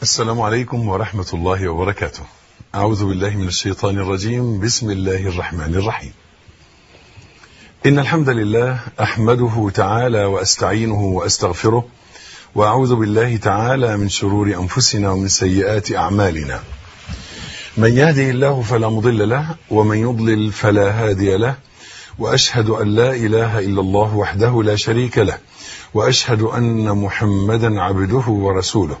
السلام عليكم ورحمة الله وبركاته أعوذ بالله من الشيطان الرجيم بسم الله الرحمن الرحيم إن الحمد لله أحمده تعالى وأستعينه وأستغفره وأعوذ بالله تعالى من شرور أنفسنا ومن سيئات أعمالنا من يهده الله فلا مضل له ومن يضلل فلا هادي له وأشهد أن لا إله إلا الله وحده لا شريك له وأشهد أن محمدا عبده ورسوله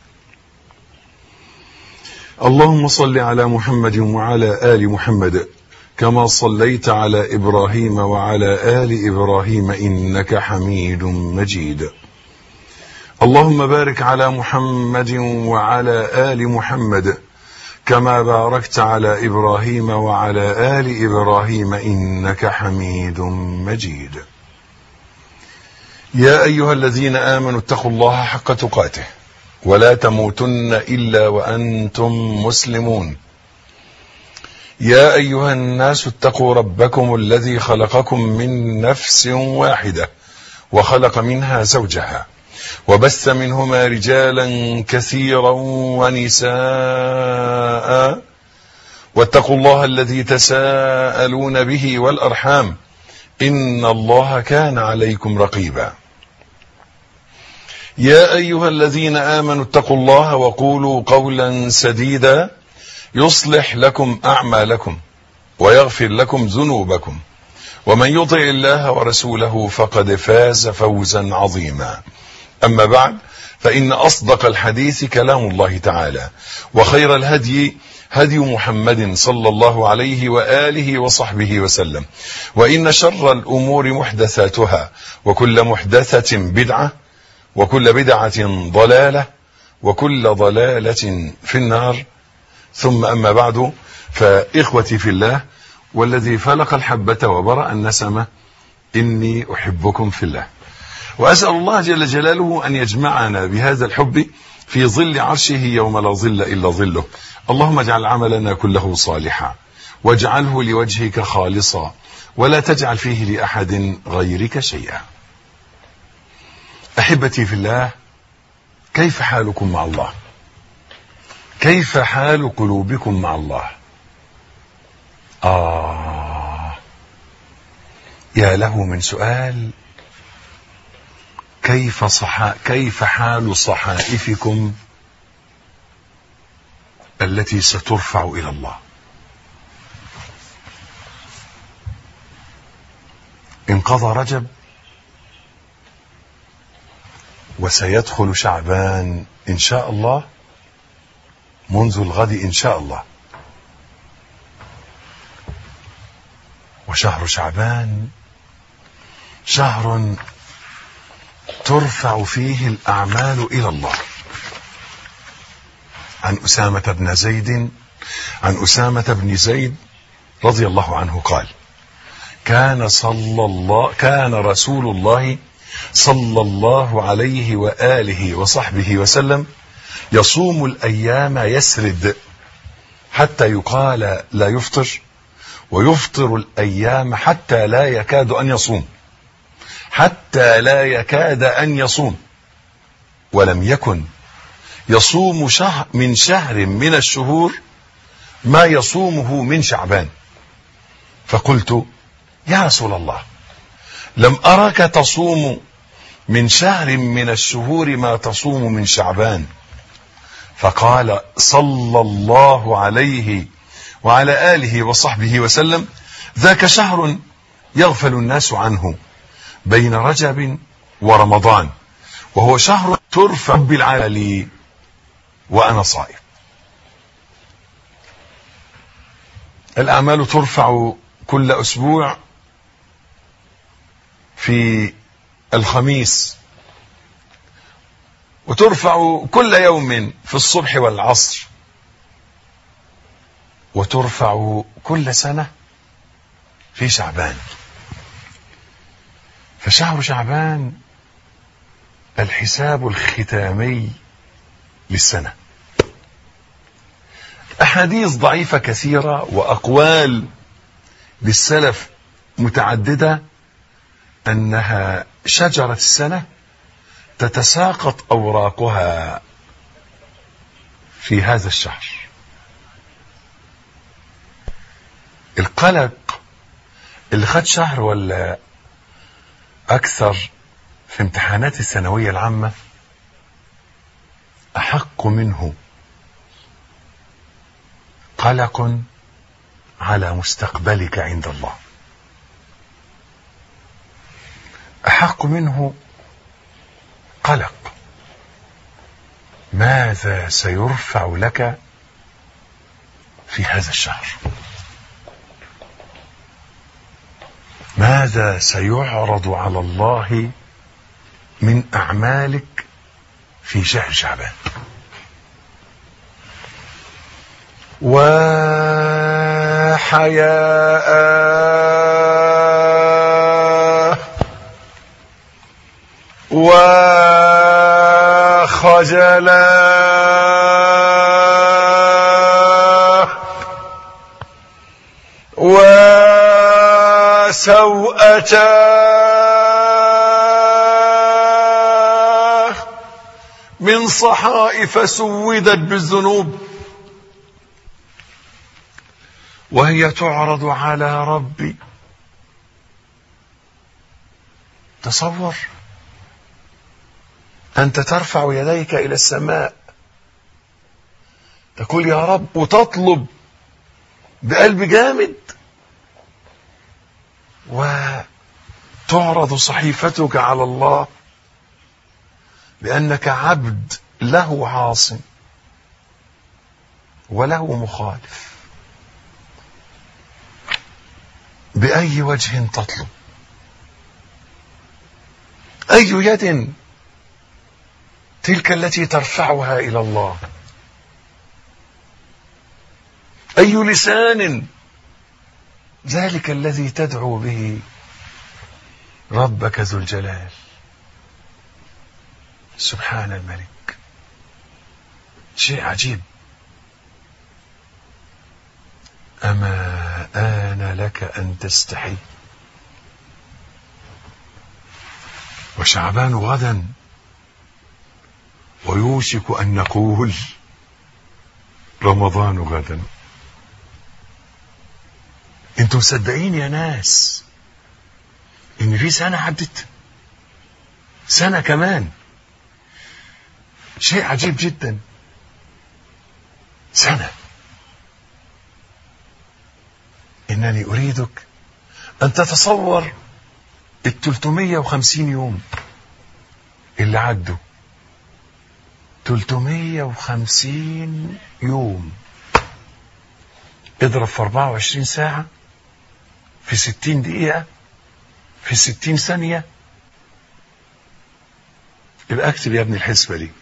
اللهم صل على محمد وعلى آل محمد كما صليت على إبراهيم وعلى آل إبراهيم إنك حميد مجيد اللهم بارك على محمد وعلى آل محمد كما باركت على إبراهيم وعلى آل إبراهيم إنك حميد مجيد يا أيها الذين آمنوا اتقوا الله حق تقاته ولا تموتن إلا وأنتم مسلمون يا أيها الناس اتقوا ربكم الذي خلقكم من نفس واحدة وخلق منها زوجها وبث منهما رجالا كثيرا ونساء واتقوا الله الذي تساءلون به والأرحام إن الله كان عليكم رقيبا يا أيها الذين آمنوا اتقوا الله وقولوا قولا سديدا يصلح لكم أعمالكم ويغفر لكم ذنوبكم ومن يطع الله ورسوله فقد فاز فوزا عظيما أما بعد فإن أصدق الحديث كلام الله تعالى وخير الهدي هدي محمد صلى الله عليه وآله وصحبه وسلم وإن شر الأمور محدثاتها وكل محدثة بدعة وكل بدعة ضلالة وكل ضلالة في النار ثم أما بعد فإخوتي في الله والذي فلق الحبة وبرأ النسمة إني أحبكم في الله وأسأل الله جل جلاله أن يجمعنا بهذا الحب في ظل عرشه يوم لا ظل إلا ظله اللهم اجعل عملنا كله صالحا واجعله لوجهك خالصا ولا تجعل فيه لأحد غيرك شيئا أحبتي في الله كيف حالكم مع الله كيف حال قلوبكم مع الله آه يا له من سؤال كيف صحا كيف حال صحائفكم التي سترفع إلى الله انقضى رجب وسيدخل شعبان إن شاء الله منذ الغد إن شاء الله وشهر شعبان شهر ترفع فيه الأعمال إلى الله عن أسامة بن زيد عن أسامة بن زيد رضي الله عنه قال كان صلى الله كان رسول الله صلى الله عليه وآله وصحبه وسلم يصوم الأيام يسرد حتى يقال لا يفطر ويفطر الأيام حتى لا يكاد أن يصوم حتى لا يكاد أن يصوم ولم يكن يصوم شهر من شهر من الشهور ما يصومه من شعبان فقلت يا رسول الله لم أرك تصوم من شهر من الشهور ما تصوم من شعبان فقال صلى الله عليه وعلى آله وصحبه وسلم ذاك شهر يغفل الناس عنه بين رجب ورمضان وهو شهر ترفع بالعالي وأنا صائم الأعمال ترفع كل أسبوع في الخميس وترفع كل يوم في الصبح والعصر وترفع كل سنة في شعبان فشهر شعبان الحساب الختامي للسنة أحاديث ضعيفة كثيرة وأقوال للسلف متعددة أنها شجرة السنة تتساقط أوراقها في هذا الشهر القلق اللي خد شهر ولا أكثر في امتحانات الثانوية العامة أحق منه قلق على مستقبلك عند الله أحق منه قلق ماذا سيرفع لك في هذا الشهر ماذا سيعرض على الله من أعمالك في شهر شعبان وحياء وخجلا وسوءتا من صحائف سودت بالذنوب وهي تعرض على ربي تصور أنت ترفع يديك إلى السماء تقول يا رب وتطلب بقلب جامد وتعرض صحيفتك على الله لأنك عبد له عاصم وله مخالف بأي وجه تطلب أي يد تلك التي ترفعها إلى الله أي لسان ذلك الذي تدعو به ربك ذو الجلال سبحان الملك شيء عجيب أما آن لك أن تستحي وشعبان غدا ويوشك أن نقول رمضان غدا انتم مصدقين يا ناس ان في سنة عدت سنة كمان شيء عجيب جدا سنة إنني أريدك أن تتصور ال 350 يوم اللي عدوا 350 يوم اضرب في 24 ساعة في 60 دقيقة في 60 ثانية يبقى اكتب يا ابني الحسبة دي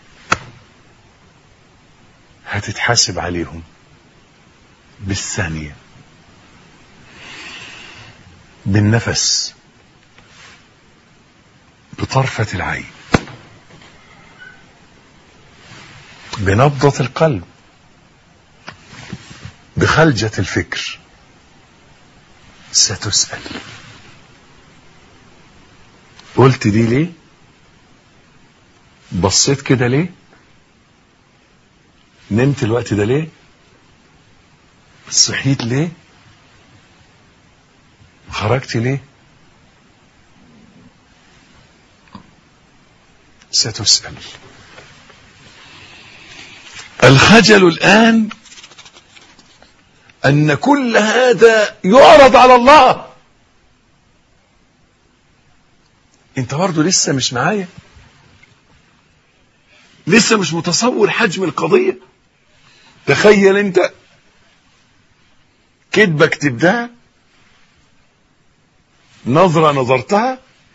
هتتحاسب عليهم بالثانية بالنفس بطرفة العين بنبضة القلب بخلجة الفكر ستسأل قلت دي ليه بصيت كده ليه نمت الوقت ده ليه صحيت ليه خرجت ليه ستسأل الخجل الآن أن كل هذا يعرض على الله انت برضه لسه مش معايا لسه مش متصور حجم القضية تخيل انت كذبة كتبتها نظرة نظرتها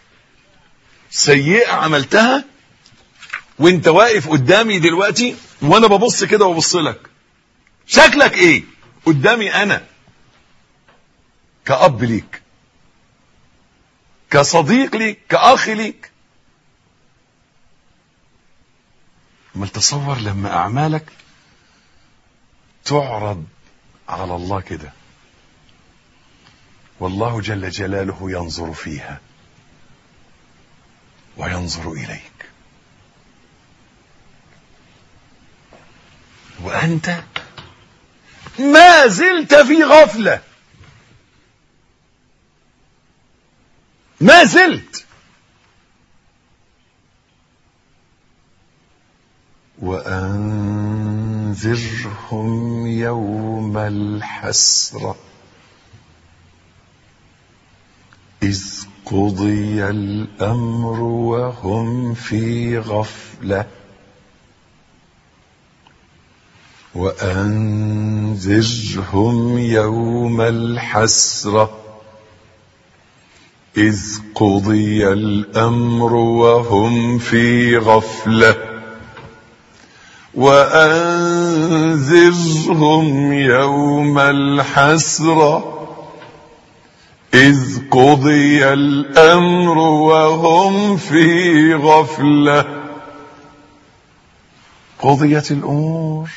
سيئة عملتها وانت واقف قدامي دلوقتي وانا ببص كده وبص لك شكلك ايه قدامي انا كأب ليك كصديق ليك كأخ ليك ما تصور لما أعمالك تعرض على الله كده والله جل جلاله ينظر فيها وينظر إليك وأنت ما زلت في غفلة ما زلت وأنذرهم يوم الحسرة إذ قضي الأمر وهم في غفلة وأنذرهم يوم الحسرة إذ قضي الأمر وهم في غفلة وأنذرهم يوم الحسرة إذ قضي الأمر وهم في غفلة قضيت الأمور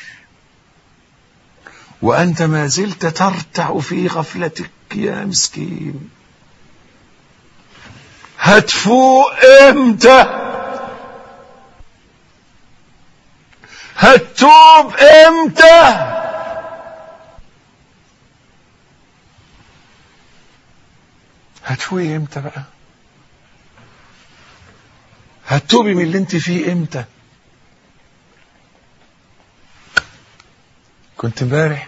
وأنت ما زلت ترتع في غفلتك يا مسكين هتفوق امتى هتتوب امتى هتفوقي امتى بقى هتتوبي من اللي انت فيه امتى كنت امبارح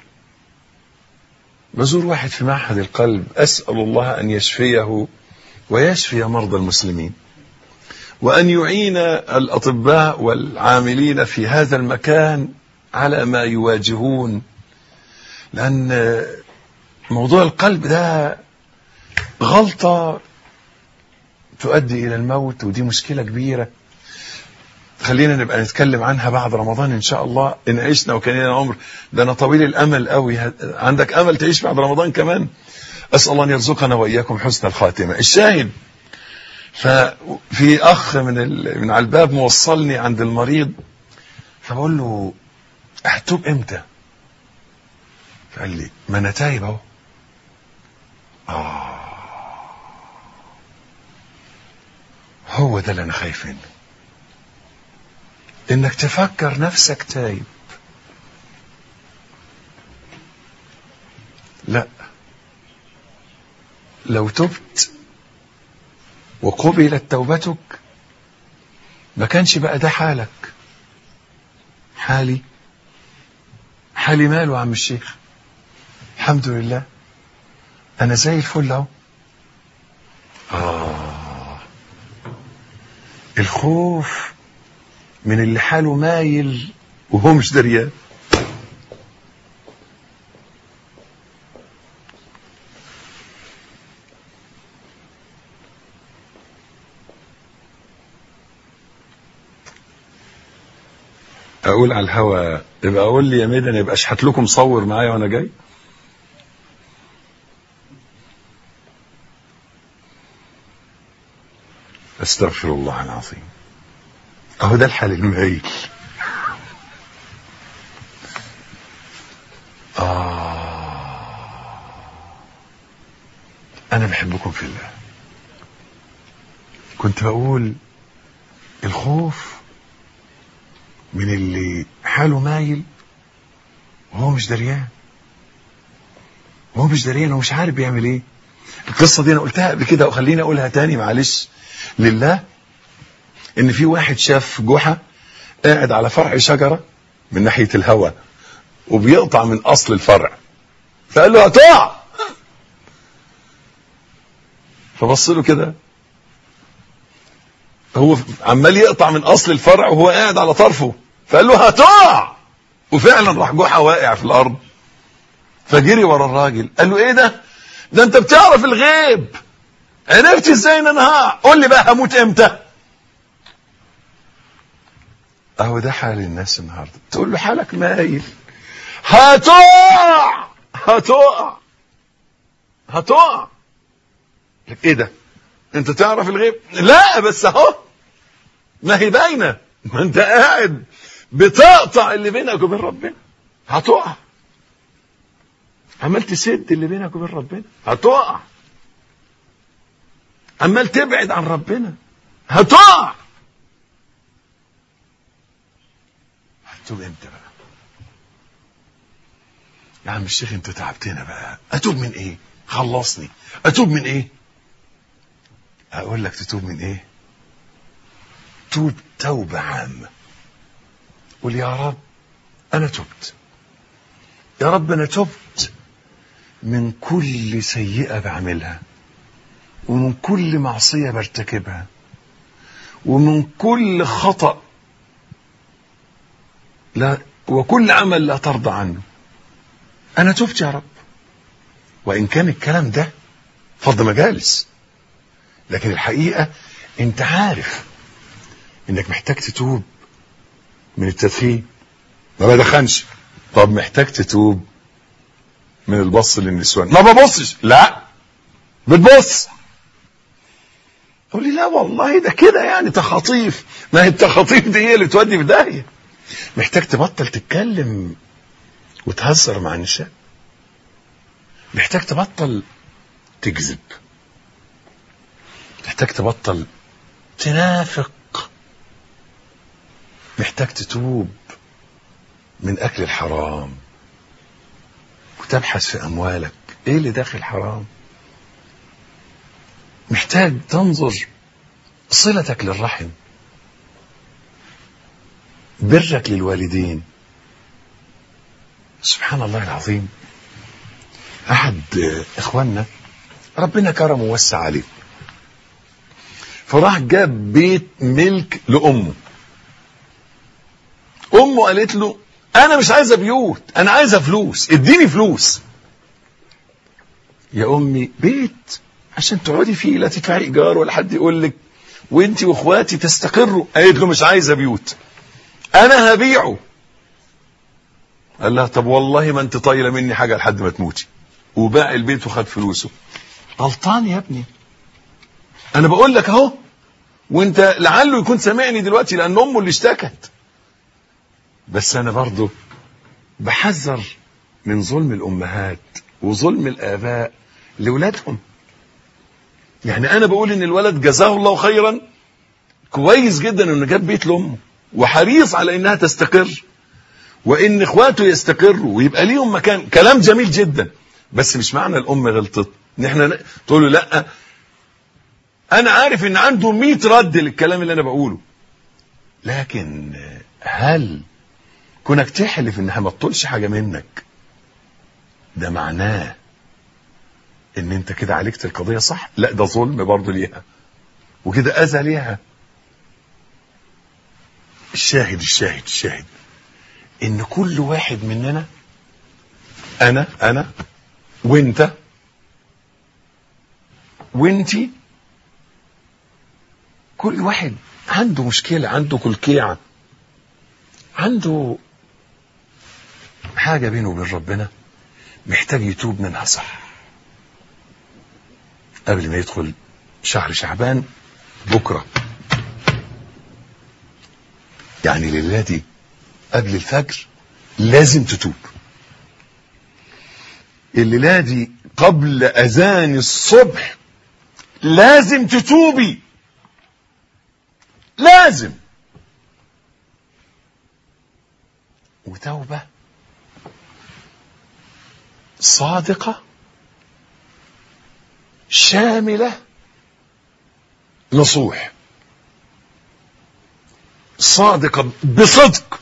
بزور واحد في معهد القلب اسال الله ان يشفيه ويشفي مرضى المسلمين وان يعين الاطباء والعاملين في هذا المكان على ما يواجهون لان موضوع القلب ده غلطه تؤدي الى الموت ودي مشكله كبيره خلينا نبقى نتكلم عنها بعد رمضان ان شاء الله ان عشنا وكان لنا عمر ده انا طويل الامل قوي عندك امل تعيش بعد رمضان كمان اسال الله ان يرزقنا واياكم حسن الخاتمه الشاهد ففي اخ من ال... من على الباب موصلني عند المريض فبقول له هتوب امتى فقال لي ما انا تايب اهو آه هو ده اللي انا خايف منه انك تفكر نفسك تايب لا لو تبت وقبلت توبتك ما كانش بقى ده حالك حالي حالي ماله يا عم الشيخ الحمد لله انا زي الفل اهو آه الخوف من اللي حاله مايل وهو مش دريان اقول على الهوا يبقى اقول لي يا ميدان يبقى اشحت لكم صور معايا وانا جاي استغفر الله العظيم اهو ده الحال المايل آه أنا بحبكم في الله كنت بقول الخوف من اللي حاله مايل وهو مش دريان وهو مش دريان ومش عارف بيعمل ايه القصة دي انا قلتها قبل كده وخليني اقولها تاني معلش لله ان في واحد شاف جحا قاعد على فرع شجرة من ناحية الهواء وبيقطع من اصل الفرع فقال له هتقع فبص له كده هو عمال يقطع من اصل الفرع وهو قاعد على طرفه فقال له هتقع وفعلا راح جحا واقع في الارض فجري ورا الراجل قال له ايه ده ده انت بتعرف الغيب عرفت ازاي ان انا هقع قول لي بقى هموت امتى اهو ده حال الناس النهارده تقول له حالك مايل هتقع هتقع هتقع لك ايه ده انت تعرف الغيب لا بس اهو ما هي باينه ما انت قاعد بتقطع اللي بينك وبين ربنا هتقع عمال تسد اللي بينك وبين ربنا هتقع عمال تبعد عن ربنا هتقع هتتوب امتى بقى يا عم الشيخ انت تعبتنا بقى اتوب من ايه خلصني اتوب من ايه اقول لك تتوب من ايه توب توبة عامة قول يا رب انا تبت يا رب انا تبت من كل سيئة بعملها ومن كل معصية برتكبها ومن كل خطأ لا وكل عمل لا ترضى عنه انا تبت يا رب وان كان الكلام ده فض مجالس لكن الحقيقة انت عارف انك محتاج تتوب من التدخين ما بدخنش طب محتاج تتوب من البص للنسوان ما ببصش لا بتبص تقول لي لا والله ده كده يعني تخاطيف ما هي التخاطيف دي هي اللي تودي في داهيه محتاج تبطل تتكلم وتهزر مع النساء محتاج تبطل تكذب محتاج تبطل تنافق محتاج تتوب من اكل الحرام وتبحث في اموالك ايه اللي داخل حرام محتاج تنظر صلتك للرحم برك للوالدين سبحان الله العظيم احد اخواننا ربنا كرمه ووسع عليه فراح جاب بيت ملك لامه امه قالت له انا مش عايزه بيوت انا عايزه فلوس اديني فلوس يا امي بيت عشان تقعدي فيه لا تدفعي ايجار ولا حد يقول لك وانت واخواتي تستقروا قالت له مش عايزه بيوت انا هبيعه قال لها طب والله ما انت طايله مني حاجه لحد ما تموتي وباع البيت وخد فلوسه غلطان يا ابني انا بقول لك اهو وانت لعله يكون سامعني دلوقتي لان امه اللي اشتكت بس انا برضه بحذر من ظلم الامهات وظلم الاباء لاولادهم يعني انا بقول ان الولد جزاه الله خيرا كويس جدا انه جاب بيت لامه وحريص على انها تستقر وان اخواته يستقروا ويبقى ليهم مكان كلام جميل جدا بس مش معنى الام غلطت ان احنا تقول له لا انا عارف ان عنده 100 رد للكلام اللي انا بقوله لكن هل كونك تحلف انها ما تطولش حاجه منك ده معناه ان انت كده عالجت القضيه صح لا ده ظلم برضه ليها وكده اذى ليها الشاهد الشاهد الشاهد ان كل واحد مننا انا انا وانت وانتي كل واحد عنده مشكلة عنده كلكيعة عنده حاجة بينه وبين ربنا محتاج يتوب منها صح قبل ما يدخل شهر شعبان بكرة يعني الليلة دي قبل الفجر لازم تتوب الليلة دي قبل أذان الصبح لازم تتوبي لازم وتوبة صادقة شاملة نصوح صادقة بصدق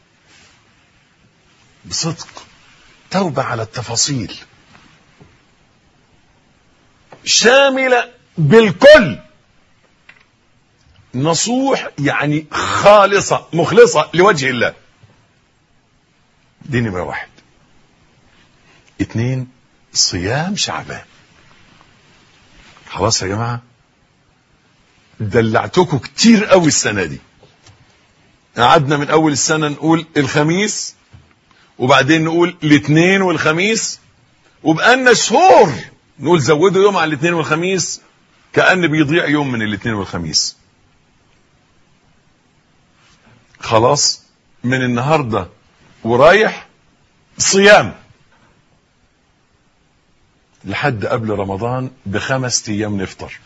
بصدق توبة على التفاصيل شاملة بالكل نصوح يعني خالصة مخلصة لوجه الله دي نمرة واحد اتنين صيام شعبان خلاص يا جماعة دلعتكم كتير قوي السنة دي قعدنا من اول السنة نقول الخميس وبعدين نقول الاثنين والخميس وبقالنا شهور نقول زودوا يوم على الاثنين والخميس كأن بيضيع يوم من الاثنين والخميس خلاص من النهاردة ورايح صيام لحد قبل رمضان بخمس ايام نفطر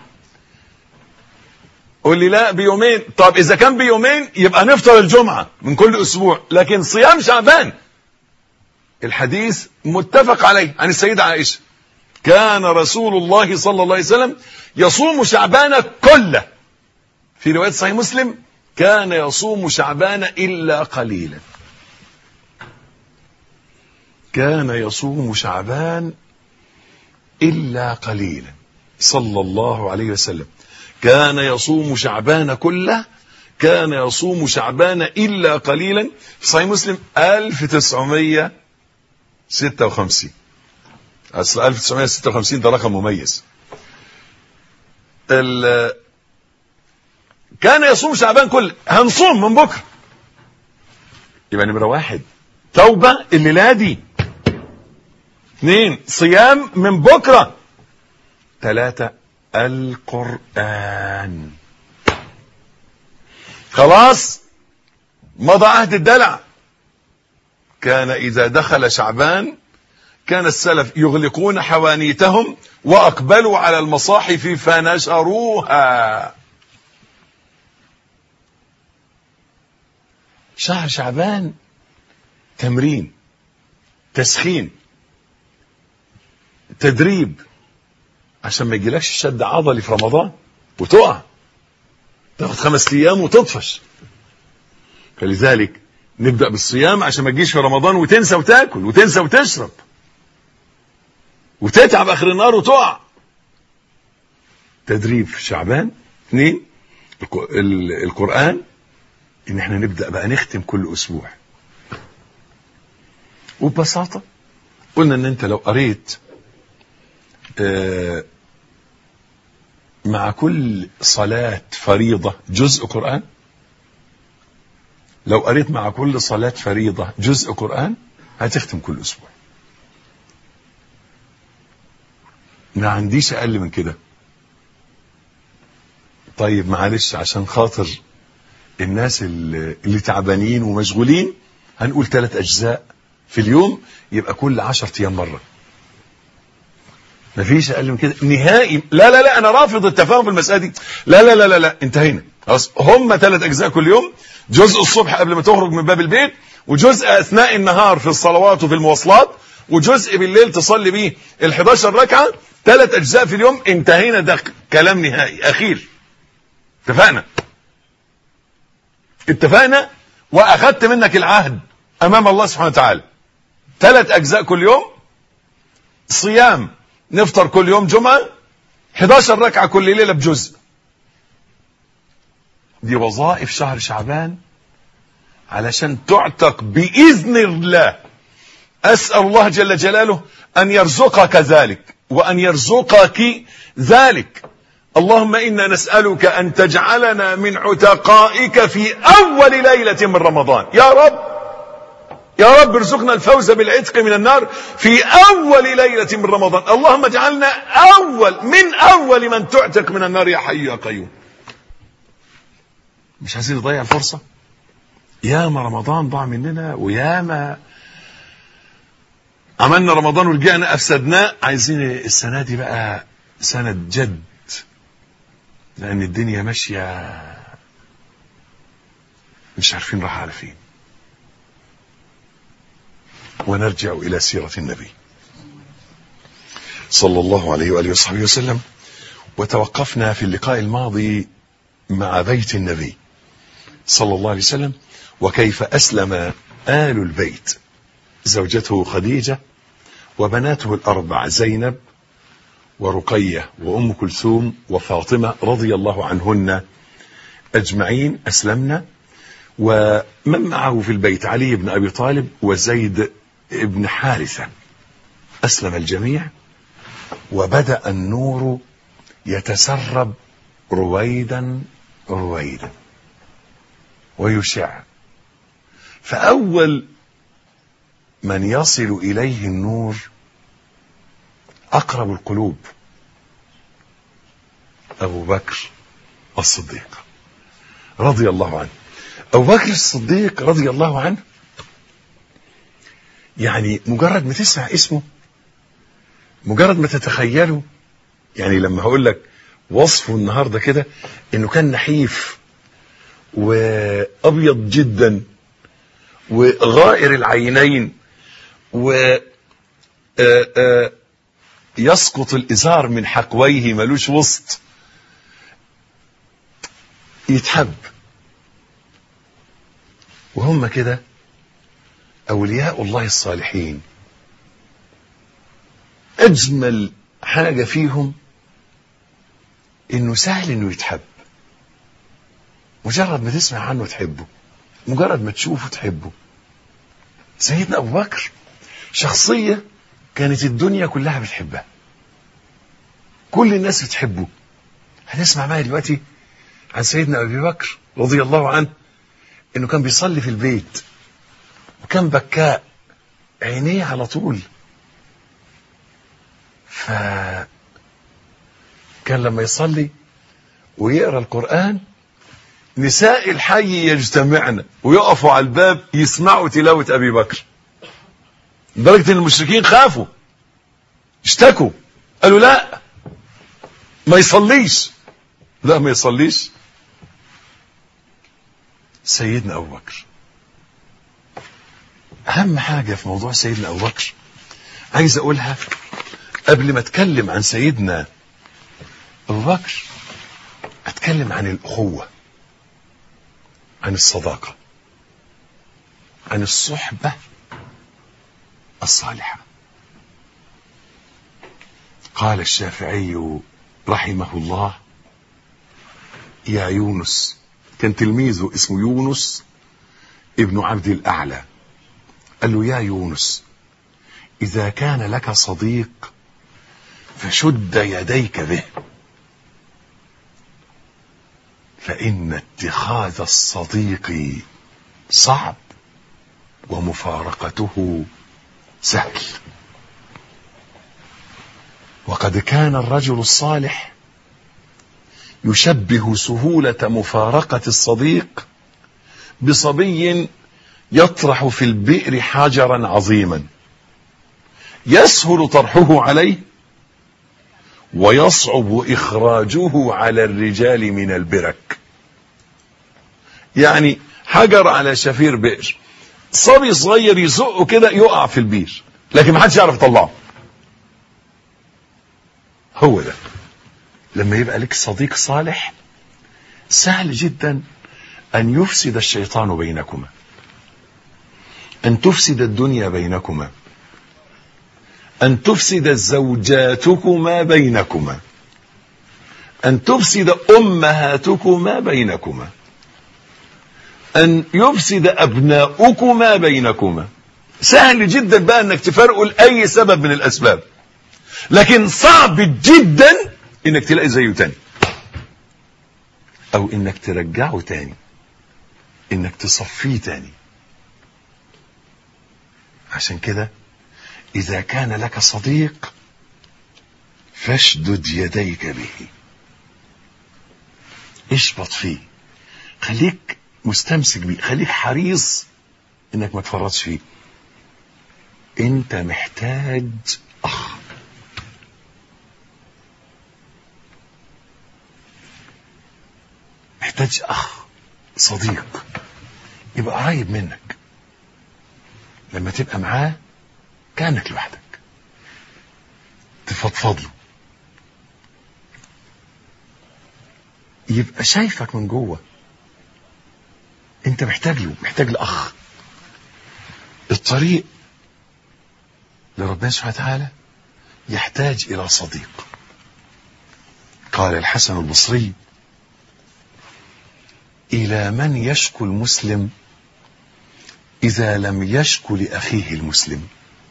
قول لي لا بيومين طب اذا كان بيومين يبقى نفطر الجمعة من كل اسبوع لكن صيام شعبان الحديث متفق عليه عن السيدة عائشة كان رسول الله صلى الله عليه وسلم يصوم شعبان كله في رواية صحيح مسلم كان يصوم شعبان إلا قليلا كان يصوم شعبان إلا قليلا صلى الله عليه وسلم كان يصوم شعبان كله كان يصوم شعبان إلا قليلا في صحيح مسلم 1956 أصل 1956 ده رقم مميز ال- كان يصوم شعبان كله هنصوم من بكره يبقى نمره واحد توبه الليله دي اثنين صيام من بكره ثلاثه القران خلاص مضى عهد الدلع كان اذا دخل شعبان كان السلف يغلقون حوانيتهم واقبلوا على المصاحف فنشروها شهر شعبان تمرين تسخين تدريب عشان ما يجيلكش شد عضلي في رمضان وتقع تاخد خمس ايام وتطفش فلذلك نبدا بالصيام عشان ما تجيش في رمضان وتنسى وتاكل وتنسى وتشرب وتتعب اخر النهار وتقع تدريب في شعبان اثنين الق- ال- القران ان احنا نبدا بقى نختم كل اسبوع وببساطه قلنا ان انت لو قريت آه، مع كل صلاه فريضه جزء قران لو قريت مع كل صلاه فريضه جزء قران هتختم كل اسبوع ما عنديش اقل من كده طيب معلش عشان خاطر الناس اللي اللي تعبانين ومشغولين هنقول ثلاث اجزاء في اليوم يبقى كل عشرة ايام مره مفيش اقل من كده نهائي لا لا لا انا رافض التفاهم في المساله دي لا لا لا لا, لا. انتهينا خلاص هم ثلاث اجزاء كل يوم جزء الصبح قبل ما تخرج من باب البيت وجزء اثناء النهار في الصلوات وفي المواصلات وجزء بالليل تصلي بيه ال 11 ركعه ثلاث اجزاء في اليوم انتهينا ده كلام نهائي اخير اتفقنا اتفقنا واخدت منك العهد امام الله سبحانه وتعالى ثلاث اجزاء كل يوم صيام نفطر كل يوم جمعه 11 ركعه كل ليله بجزء دي وظائف شهر شعبان علشان تعتق باذن الله اسال الله جل جلاله ان يرزقك ذلك وان يرزقك ذلك اللهم انا نسالك ان تجعلنا من عتقائك في اول ليله من رمضان يا رب يا رب ارزقنا الفوز بالعتق من النار في اول ليله من رمضان اللهم اجعلنا اول من اول من تعتق من النار يا حي يا قيوم مش عايزين نضيع الفرصه ياما رمضان ضاع مننا وياما عملنا رمضان ورجعنا افسدناه عايزين السنه دي بقى سنه جد لان الدنيا ماشيه مش عارفين راح على فين ونرجع الى سيره النبي صلى الله عليه واله وصحبه وسلم وتوقفنا في اللقاء الماضي مع بيت النبي صلى الله عليه وسلم وكيف اسلم ال البيت زوجته خديجه وبناته الاربع زينب ورقيه وام كلثوم وفاطمه رضي الله عنهن اجمعين اسلمنا ومن معه في البيت علي بن ابي طالب وزيد بن حارثه اسلم الجميع وبدا النور يتسرب رويدا رويدا ويشع فاول من يصل اليه النور اقرب القلوب ابو بكر الصديق رضي الله عنه ابو بكر الصديق رضي الله عنه يعني مجرد ما تسمع اسمه مجرد ما تتخيله يعني لما هقول لك وصفه النهارده كده انه كان نحيف وابيض جدا وغائر العينين و آه، آه، يسقط الإزار من حقويه ملوش وسط يتحب وهم كده أولياء الله الصالحين أجمل حاجة فيهم إنه سهل إنه يتحب مجرد ما تسمع عنه تحبه مجرد ما تشوفه تحبه سيدنا أبو بكر شخصية كانت الدنيا كلها بتحبها كل الناس بتحبه هنسمع معايا دلوقتي عن سيدنا أبي بكر رضي الله عنه إنه كان بيصلي في البيت وكان بكاء عينيه على طول ف كان لما يصلي ويقرا القرآن نساء الحي يجتمعن ويقفوا على الباب يسمعوا تلاوة أبي بكر لدرجة ان المشركين خافوا اشتكوا قالوا لا ما يصليش لا ما يصليش سيدنا أبو بكر أهم حاجة في موضوع سيدنا أبو بكر عايز أقولها قبل ما أتكلم عن سيدنا أبو بكر أتكلم عن الأخوة عن الصداقة عن الصحبة الصالحة قال الشافعي رحمه الله يا يونس كان تلميذه اسمه يونس ابن عبد الأعلى قال له يا يونس إذا كان لك صديق فشد يديك به فإن اتخاذ الصديق صعب ومفارقته سهل وقد كان الرجل الصالح يشبه سهولة مفارقة الصديق بصبي يطرح في البئر حجرا عظيما يسهل طرحه عليه ويصعب إخراجه على الرجال من البرك يعني حجر على شفير بئر صبي صغير يزقه كده يقع في البير لكن ما حدش يعرف يطلعه هو ده لما يبقى لك صديق صالح سهل جدا أن يفسد الشيطان بينكما أن تفسد الدنيا بينكما أن تفسد زوجاتكما بينكما أن تفسد أمهاتكما بينكما أن يفسد أبناؤكما بينكما سهل جدا بقى أنك تفرقوا لأي سبب من الأسباب لكن صعب جدا انك تلاقي زيه تاني او انك ترجعه تاني انك تصفيه تاني عشان كده اذا كان لك صديق فاشدد يديك به اشبط فيه خليك مستمسك بيه خليك حريص انك ما تفرطش فيه انت محتاج اخ محتاج اخ صديق يبقى قريب منك لما تبقى معاه كانك لوحدك تفضفض له يبقى شايفك من جوه انت محتاج له محتاج لاخ الطريق لربنا سبحانه وتعالى يحتاج الى صديق قال الحسن البصري إلى من يشكو المسلم إذا لم يشكو لأخيه المسلم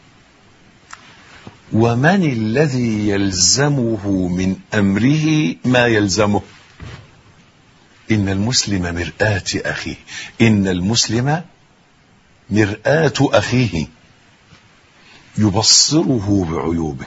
ومن الذي يلزمه من أمره ما يلزمه إن المسلم مرآة أخيه إن المسلم مرآة أخيه يبصره بعيوبه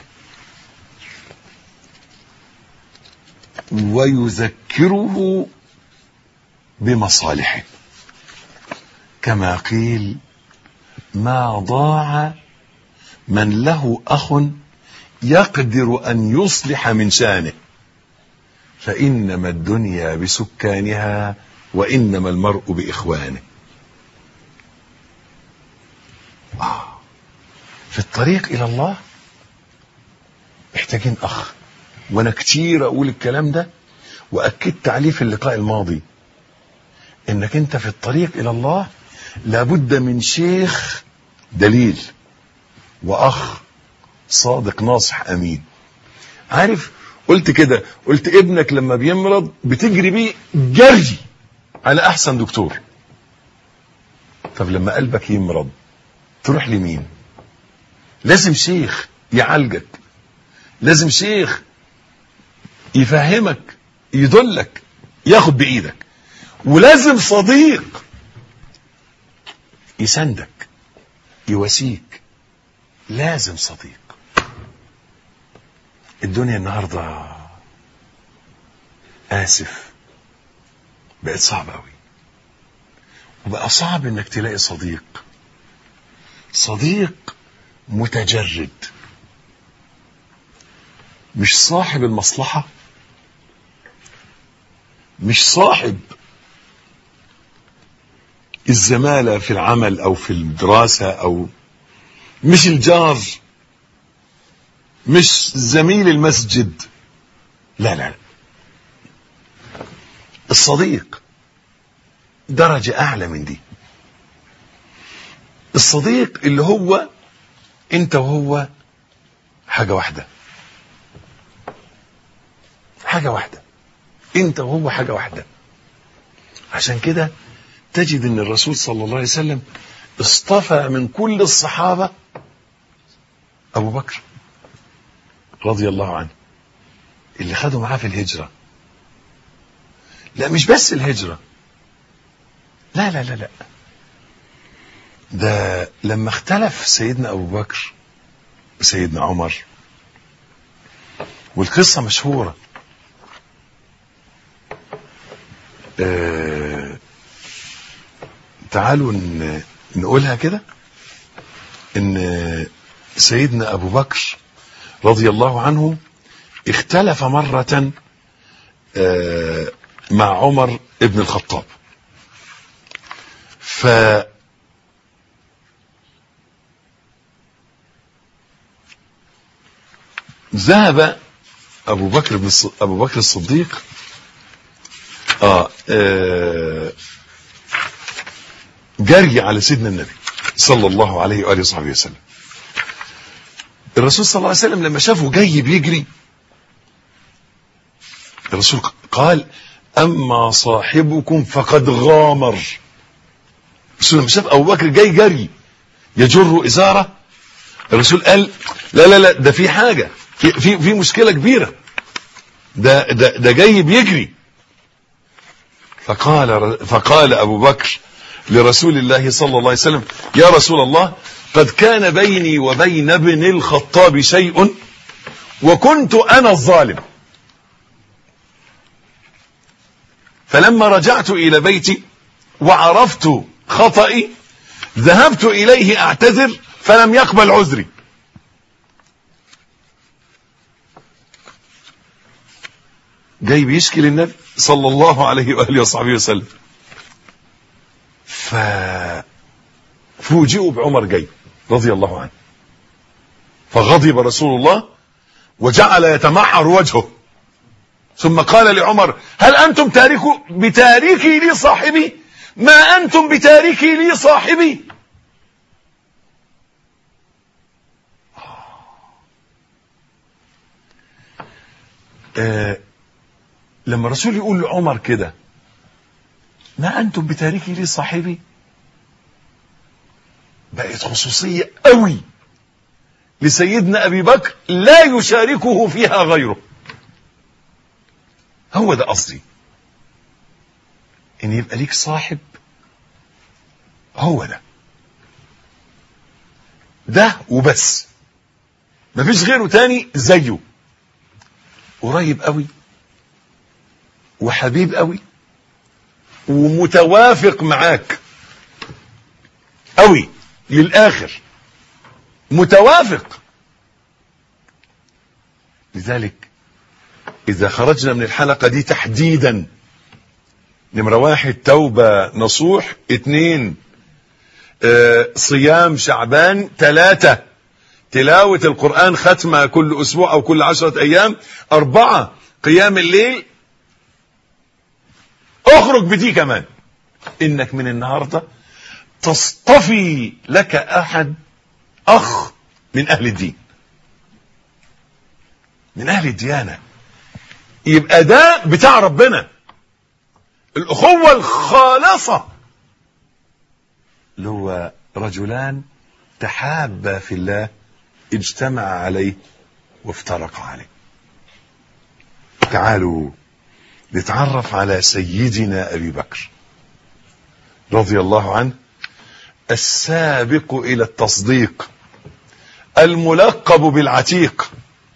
ويذكره بمصالحه كما قيل ما ضاع من له أخ يقدر أن يصلح من شانه فإنما الدنيا بسكانها وإنما المرء بإخوانه آه. في الطريق الى الله محتاجين اخ وانا كتير اقول الكلام ده واكدت عليه في اللقاء الماضي انك انت في الطريق الى الله لابد من شيخ دليل واخ صادق ناصح امين عارف قلت كده قلت ابنك لما بيمرض بتجري بيه جري على احسن دكتور طب لما قلبك يمرض تروح لمين لازم شيخ يعالجك لازم شيخ يفهمك يدلك ياخد بايدك ولازم صديق يساندك يواسيك لازم صديق الدنيا النهارده اسف بقت صعبه قوي وبقى صعب انك تلاقي صديق صديق متجرد مش صاحب المصلحه مش صاحب الزماله في العمل او في الدراسه او مش الجار مش زميل المسجد لا لا لا الصديق درجة أعلى من دي الصديق اللي هو أنت وهو حاجة واحدة حاجة واحدة أنت وهو حاجة واحدة عشان كده تجد أن الرسول صلى الله عليه وسلم اصطفى من كل الصحابة أبو بكر رضي الله عنه اللي خدوا معاه في الهجرة لا مش بس الهجرة لا لا لا لا ده لما اختلف سيدنا أبو بكر وسيدنا عمر والقصة مشهورة آه تعالوا ن- نقولها كده ان سيدنا أبو بكر رضي الله عنه اختلف مرة آه، مع عمر ابن الخطاب ف ذهب أبو بكر بن الص- أبو بكر الصديق آه آه، جري على سيدنا النبي صلى الله عليه وآله وصحبه وسلم الرسول صلى الله عليه وسلم لما شافه جاي بيجري الرسول قال أما صاحبكم فقد غامر الرسول لما شاف أبو بكر جاي جري يجر إزارة الرسول قال لا لا لا ده في حاجة في في, في مشكلة كبيرة ده ده ده جاي بيجري فقال فقال أبو بكر لرسول الله صلى الله عليه وسلم يا رسول الله قد كان بيني وبين ابن الخطاب شيء وكنت أنا الظالم فلما رجعت إلى بيتي وعرفت خطئي ذهبت إليه أعتذر فلم يقبل عذري جاي بيشكي للنبي صلى الله عليه وآله وصحبه وسلم ففوجئوا بعمر جاي رضي الله عنه فغضب رسول الله وجعل يتمعر وجهه ثم قال لعمر هل أنتم تاركوا بتاركي لي صاحبي ما أنتم بتاركي لي صاحبي آه لما الرسول يقول لعمر كده ما أنتم بتاركي لي صاحبي بقت خصوصية قوي لسيدنا أبي بكر لا يشاركه فيها غيره هو ده قصدي ان يبقى ليك صاحب هو ده ده وبس مفيش غيره تاني زيه قريب قوي وحبيب قوي ومتوافق معاك قوي للاخر متوافق لذلك إذا خرجنا من الحلقة دي تحديدا نمرة واحد توبة نصوح اتنين آه صيام شعبان ثلاثة تلاوة القرآن ختمة كل أسبوع أو كل عشرة أيام أربعة قيام الليل اخرج بدي كمان إنك من النهاردة تصطفي لك أحد أخ من أهل الدين من أهل الديانة يبقى ده بتاع ربنا الأخوة الخالصة اللي هو رجلان تحابا في الله اجتمع عليه وافترق عليه تعالوا نتعرف على سيدنا أبي بكر رضي الله عنه السابق إلى التصديق الملقب بالعتيق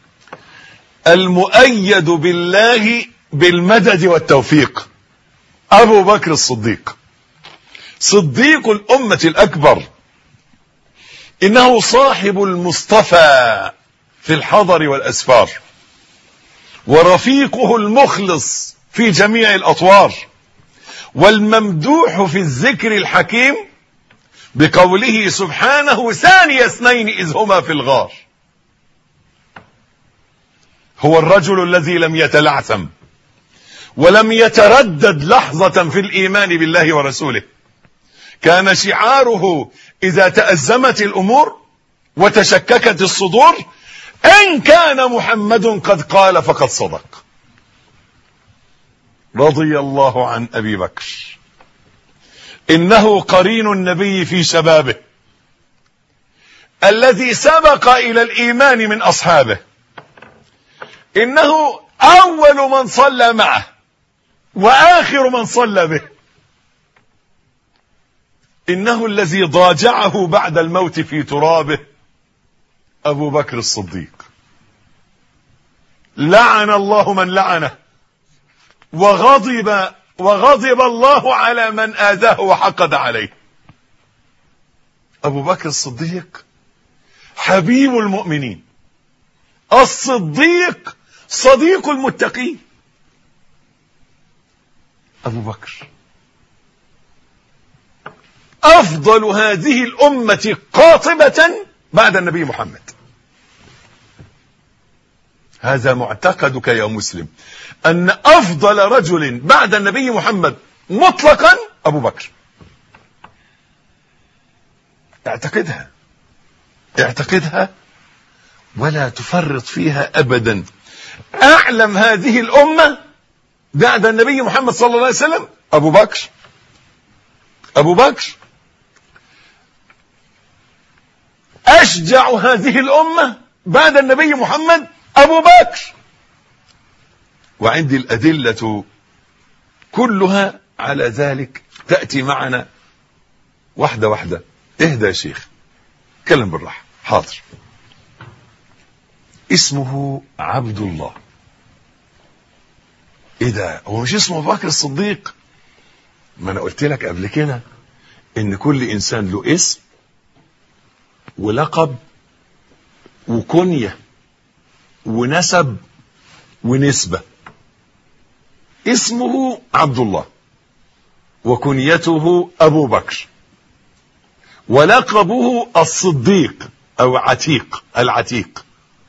المؤيد بالله بالمدد والتوفيق أبو بكر الصديق صديق الأمة الأكبر إنه صاحب المصطفى في الحضر والأسفار ورفيقه المخلص في جميع الأطوار والممدوح في الذكر الحكيم بقوله سبحانه ثاني اثنين إذ هما في الغار هو الرجل الذي لم يتلعثم ولم يتردد لحظة في الإيمان بالله ورسوله كان شعاره إذا تأزمت الأمور وتشككت الصدور إن كان محمد قد قال فقد صدق رضي الله عن أبي بكر إنه قرين النبي في شبابه الذي سبق إلى الإيمان من أصحابه إنه أول من صلى معه وآخر من صلى به إنه الذي ضاجعه بعد الموت في ترابه أبو بكر الصديق لعن الله من لعنه وغضب وغضب الله على من آذاه وحقد عليه أبو بكر الصديق حبيب المؤمنين الصديق صديق المتقين أبو بكر أفضل هذه الأمة قاطبة بعد النبي محمد هذا معتقدك يا مسلم أن أفضل رجل بعد النبي محمد مطلقا أبو بكر اعتقدها اعتقدها ولا تفرط فيها أبدا أعلم هذه الأمة بعد النبي محمد صلى الله عليه وسلم أبو بكر أبو بكر أشجع هذه الأمة بعد النبي محمد أبو بكر وعندي الأدلة كلها على ذلك تأتي معنا واحدة واحدة اهدى يا شيخ كلم بالراحة حاضر اسمه عبد الله ايه ده هو مش اسمه ابو بكر الصديق ما انا قلت لك قبل كده ان كل انسان له اسم ولقب وكنية ونسب ونسبة اسمه عبد الله وكنيته أبو بكر ولقبه الصديق أو عتيق العتيق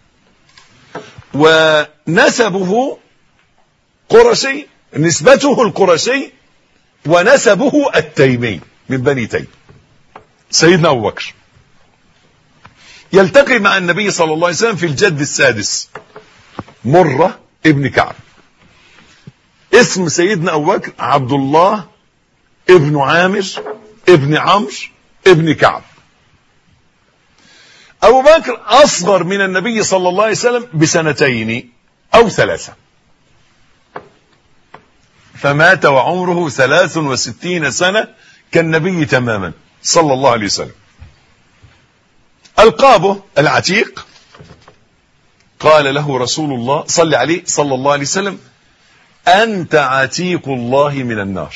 ونسبه قرشي نسبته القرشي ونسبه التيمي من بني تيم سيدنا أبو بكر يلتقي مع النبي صلى الله عليه وسلم في الجد السادس مرة ابن كعب اسم سيدنا أبو بكر عبد الله ابن عامر ابن عمرو ابن كعب أبو بكر أصغر من النبي صلى الله عليه وسلم بسنتين أو ثلاثة فمات وعمره ثلاث وستين سنة كالنبي تماما صلى الله عليه وسلم ألقابه العتيق قال له رسول الله صلى عليه صلى الله عليه وسلم أنت عتيق الله من النار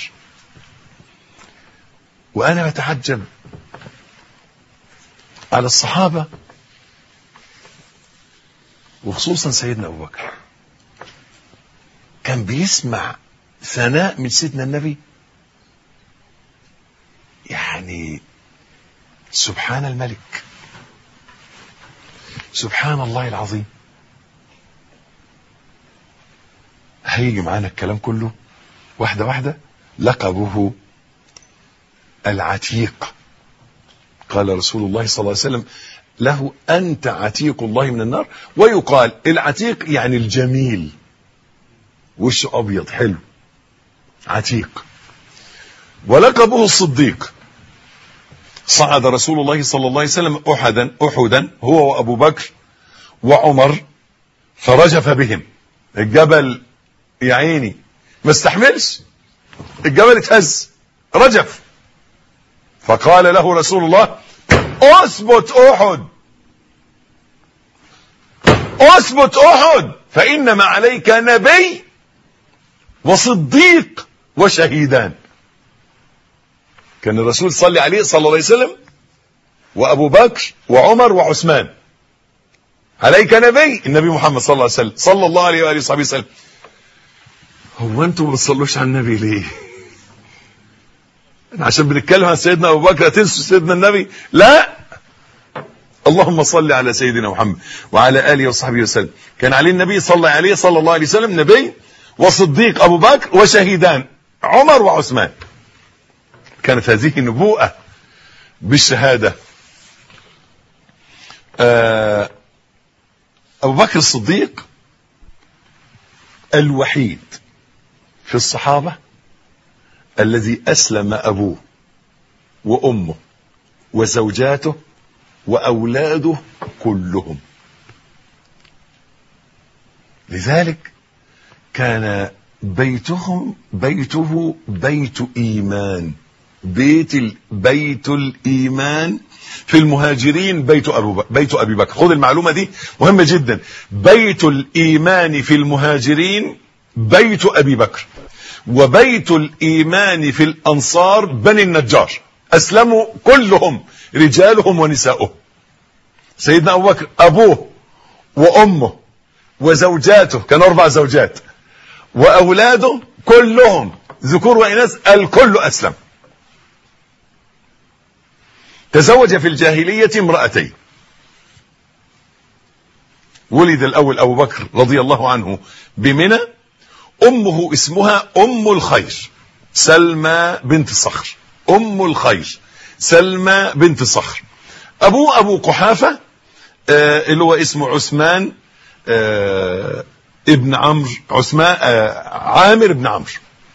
وأنا بتعجب على الصحابة وخصوصا سيدنا أبو بكر كان بيسمع ثناء من سيدنا النبي يعني سبحان الملك سبحان الله العظيم هيجي معانا الكلام كله واحدة واحدة لقبه العتيق قال رسول الله صلى الله عليه وسلم له أنت عتيق الله من النار ويقال العتيق يعني الجميل وشه أبيض حلو عتيق ولقبه الصديق صعد رسول الله صلى الله عليه وسلم أحدا أحدا هو وأبو بكر وعمر فرجف بهم الجبل يا عيني ما استحملش الجبل اتهز رجف فقال له رسول الله اثبت احد اثبت احد فانما عليك نبي وصديق وشهيدان كان الرسول صلى عليه صلى الله عليه وسلم وابو بكر وعمر وعثمان عليك نبي النبي محمد صلى الله عليه وسلم صلى الله عليه واله وصحبه وسلم هو انتم ما بتصلوش على النبي ليه عشان بنتكلم عن سيدنا ابو بكر تنسوا سيدنا النبي لا اللهم صل على سيدنا محمد وعلى اله وصحبه وسلم كان عليه النبي صلى عليه صلى الله عليه وسلم نبي وصديق ابو بكر وشهيدان عمر وعثمان كانت هذه نبوءه بالشهاده آه ابو بكر الصديق الوحيد في الصحابه الذي اسلم ابوه وامه وزوجاته واولاده كلهم لذلك كان بيتهم بيته بيت ايمان بيت ال... بيت الايمان في المهاجرين بيت ابو بكر بيت ابي بكر خذ المعلومه دي مهمه جدا بيت الايمان في المهاجرين بيت ابي بكر وبيت الايمان في الانصار بني النجار اسلموا كلهم رجالهم ونساؤهم سيدنا ابو بكر ابوه وامه وزوجاته كان اربع زوجات واولاده كلهم ذكور واناث الكل اسلم تزوج في الجاهليه امراتين ولد الاول ابو بكر رضي الله عنه بمنى امه اسمها ام الخير سلمى بنت صخر ام الخير سلمى بنت صخر ابوه ابو قحافه آه اللي هو اسمه عثمان آه ابن عمرو عثمان آه عامر بن عمرو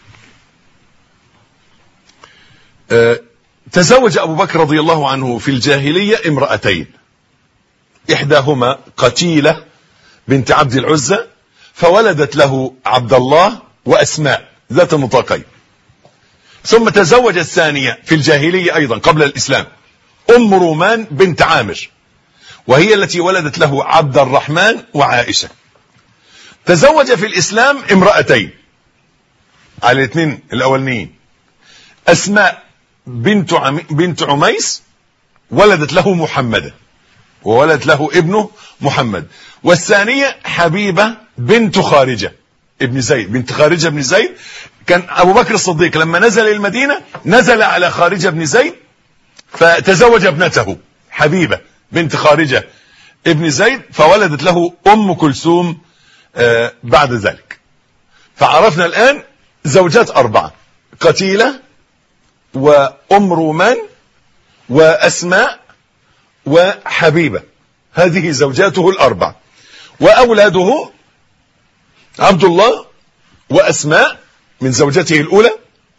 آه تزوج ابو بكر رضي الله عنه في الجاهليه امراتين احداهما قتيله بنت عبد العزى فولدت له عبد الله واسماء ذات النطاقين ثم تزوج الثانيه في الجاهليه ايضا قبل الاسلام ام رومان بنت عامر وهي التي ولدت له عبد الرحمن وعائشه تزوج في الاسلام امراتين على الاثنين الاولانيين اسماء بنت عم... بنت عميس ولدت له محمدا وولدت له ابنه محمد والثانيه حبيبه بنت خارجه ابن زيد بنت خارجه بن زيد كان ابو بكر الصديق لما نزل المدينه نزل على خارجه بن زيد فتزوج ابنته حبيبه بنت خارجه ابن زيد فولدت له ام كلثوم آه بعد ذلك فعرفنا الان زوجات اربعه قتيله وام رومان واسماء وحبيبه هذه زوجاته الاربع واولاده عبد الله واسماء من زوجته الاولى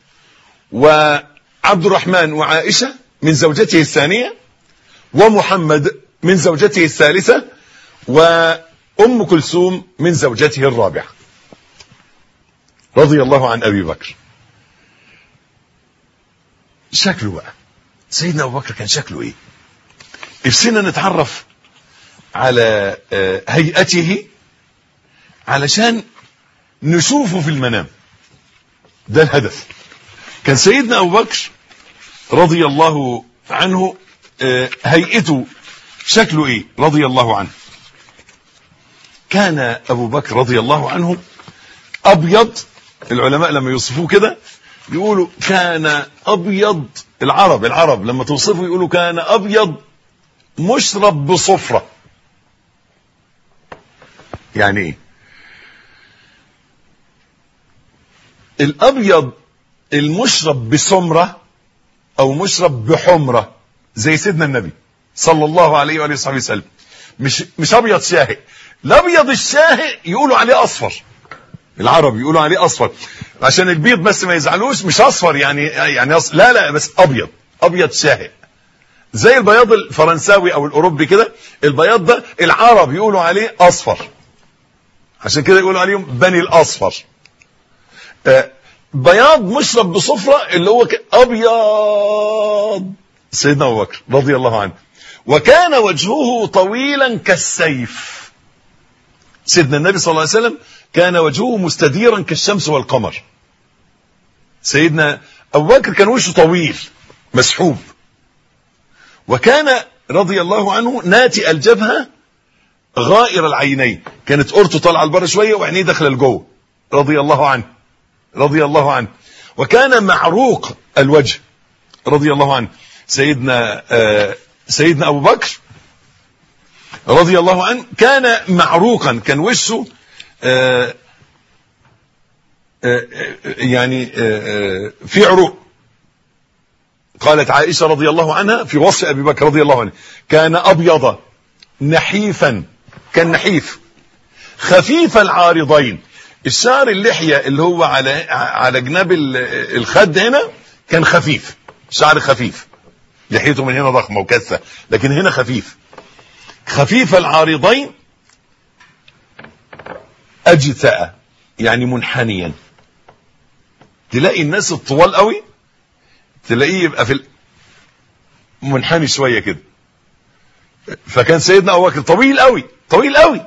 وعبد الرحمن وعائشه من زوجته الثانيه ومحمد من زوجته الثالثه وام كلثوم من زوجته الرابعه رضي الله عن ابي بكر شكله بقى سيدنا ابو بكر كان شكله ايه نفسنا نتعرف على هيئته علشان نشوفه في المنام ده الهدف كان سيدنا ابو بكر رضي الله عنه هيئته شكله ايه رضي الله عنه كان ابو بكر رضي الله عنه ابيض العلماء لما يوصفوه كده يقولوا كان ابيض العرب العرب لما توصفه يقولوا كان ابيض مشرب بصفرة يعني ايه الابيض المشرب بسمرة او مشرب بحمرة زي سيدنا النبي صلى الله عليه وآله وصحبه وسلم مش مش ابيض شاهق الابيض الشاهق يقولوا عليه اصفر العرب يقولوا عليه اصفر عشان البيض بس ما يزعلوش مش اصفر يعني يعني أص... لا لا بس ابيض ابيض شاهق زي البياض الفرنساوي او الاوروبي كده البياض ده العرب يقولوا عليه اصفر عشان كده يقولوا عليهم بني الاصفر آه بياض مشرب بصفرة اللي هو ابيض سيدنا ابو بكر رضي الله عنه وكان وجهه طويلا كالسيف سيدنا النبي صلى الله عليه وسلم كان وجهه مستديرا كالشمس والقمر سيدنا ابو بكر كان وشه طويل مسحوب وكان رضي الله عنه ناتئ الجبهه غائر العينين كانت قرته طالعه لبره شويه وعينيه داخله لجوه رضي الله عنه رضي الله عنه وكان معروق الوجه رضي الله عنه سيدنا آه سيدنا ابو بكر رضي الله عنه كان معروقا كان وشه آه آه يعني في عروق قالت عائشة رضي الله عنها في وصف أبي بكر رضي الله عنه كان أبيض نحيفا كان نحيف خفيف العارضين الشعر اللحية اللي هو على على جناب الخد هنا كان خفيف شعر خفيف لحيته من هنا ضخمة وكثة لكن هنا خفيف خفيف العارضين أجتأ يعني منحنيا تلاقي الناس الطوال قوي تلاقيه يبقى في منحني شوية كده فكان سيدنا أبو بكر طويل قوي طويل قوي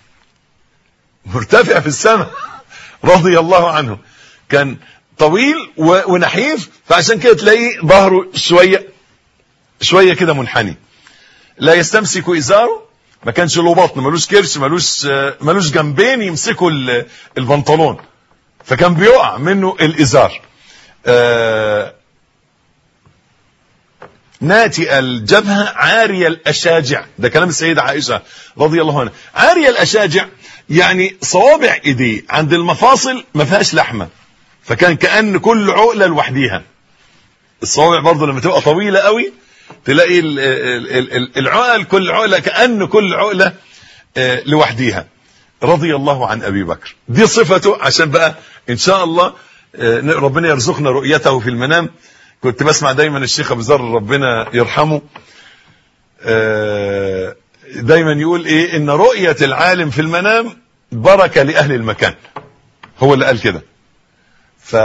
مرتفع في السماء رضي الله عنه كان طويل ونحيف فعشان كده تلاقيه ظهره شوية شوية كده منحني لا يستمسك إزاره ما كانش له بطن ملوش كرش ملوش ملوش جنبين يمسكوا البنطلون فكان بيقع منه الإزار آه ناتئ الجبهة عاري الأشاجع ده كلام السيدة عائشة رضي الله عنها عاري الأشاجع يعني صوابع ايديه عند المفاصل ما فيهاش لحمة فكان كأن كل عقلة لوحديها الصوابع برضه لما تبقى طويلة قوي تلاقي العقل كل عقلة كأن كل عقلة لوحديها رضي الله عن أبي بكر دي صفته عشان بقى إن شاء الله ربنا يرزقنا رؤيته في المنام كنت بسمع دايما الشيخ ابو ذر ربنا يرحمه دايما يقول ايه ان رؤية العالم في المنام بركة لأهل المكان هو اللي قال كده ف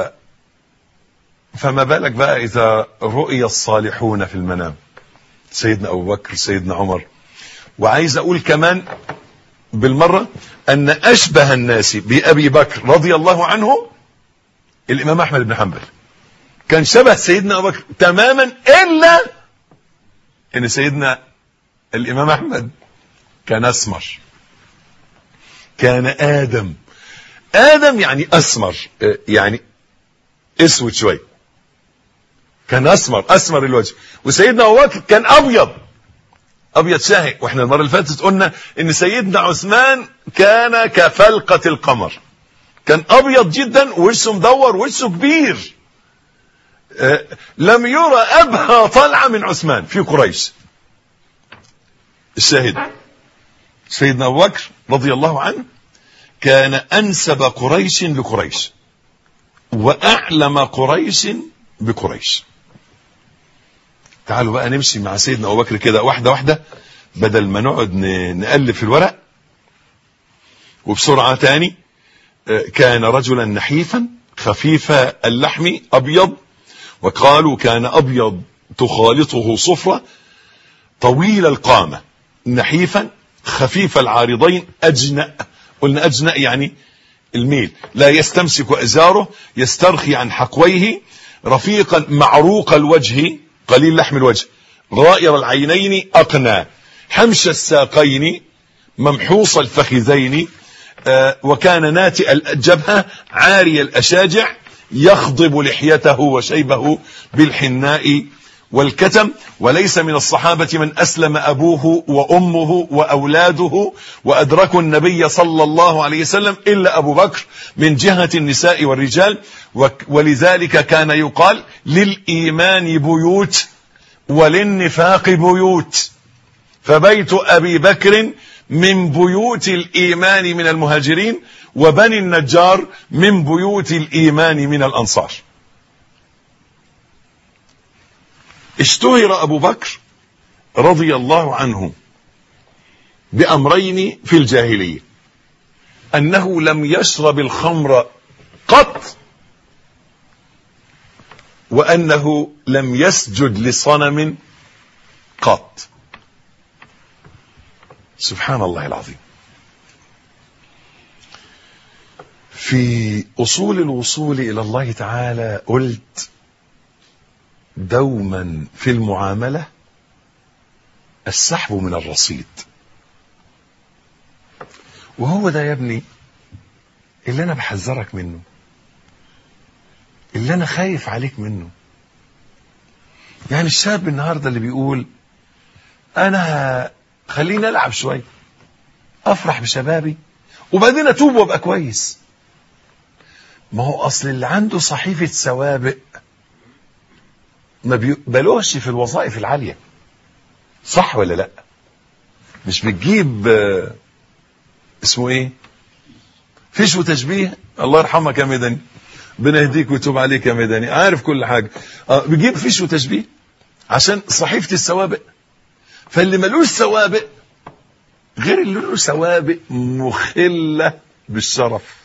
فما بالك بقى إذا رؤي الصالحون في المنام سيدنا أبو بكر سيدنا عمر وعايز أقول كمان بالمرة أن أشبه الناس بأبي بكر رضي الله عنه الإمام أحمد بن حنبل كان شبه سيدنا أبو بكر تماما إلا أن سيدنا الإمام أحمد كان أسمر كان آدم آدم يعني أسمر يعني اسود شوي كان أسمر أسمر الوجه وسيدنا أبو بكر كان أبيض أبيض شاهق وإحنا المرة اللي فاتت قلنا إن سيدنا عثمان كان كفلقة القمر كان أبيض جدا ووشه مدور ووشه كبير أه لم يرى أبهى طلعة من عثمان في قريش الشاهد سيدنا أبو بكر رضي الله عنه كان أنسب قريش لقريش وأعلم قريش بقريش تعالوا بقى نمشي مع سيدنا أبو بكر كده واحدة واحدة بدل ما نقعد نقلب في الورق وبسرعة تاني كان رجلا نحيفا خفيف اللحم أبيض وقالوا كان أبيض تخالطه صفرة طويل القامة نحيفا خفيف العارضين أجنأ قلنا أجنأ يعني الميل لا يستمسك أزاره يسترخي عن حقويه رفيقا معروق الوجه قليل لحم الوجه غائر العينين أقنى حمش الساقين ممحوص الفخذين آه وكان ناتئ الجبهة عاري الأشاجع يخضب لحيته وشيبه بالحناء والكتم وليس من الصحابة من أسلم أبوه وأمه وأولاده وأدركوا النبي صلى الله عليه وسلم إلا أبو بكر من جهة النساء والرجال ولذلك كان يقال للإيمان بيوت وللنفاق بيوت فبيت أبي بكر من بيوت الإيمان من المهاجرين وبني النجار من بيوت الإيمان من الأنصار اشتهر أبو بكر رضي الله عنه بأمرين في الجاهلية أنه لم يشرب الخمر قط وأنه لم يسجد لصنم قط سبحان الله العظيم في أصول الوصول إلى الله تعالى قلت دوما في المعاملة السحب من الرصيد وهو ده يا ابني اللي أنا بحذرك منه اللي أنا خايف عليك منه يعني الشاب النهاردة اللي بيقول أنا خليني ألعب شوية أفرح بشبابي وبعدين أتوب وأبقى كويس ما هو أصل اللي عنده صحيفة سوابق ما بيقبلوش في الوظائف العالية صح ولا لا مش بتجيب آه، اسمه ايه فيش وتشبيه الله يرحمك يا مدني ربنا يهديك ويتوب عليك يا مدني عارف كل حاجة آه، بيجيب فيش وتشبيه عشان صحيفة السوابق فاللي ملوش سوابق غير اللي له سوابق مخلة بالشرف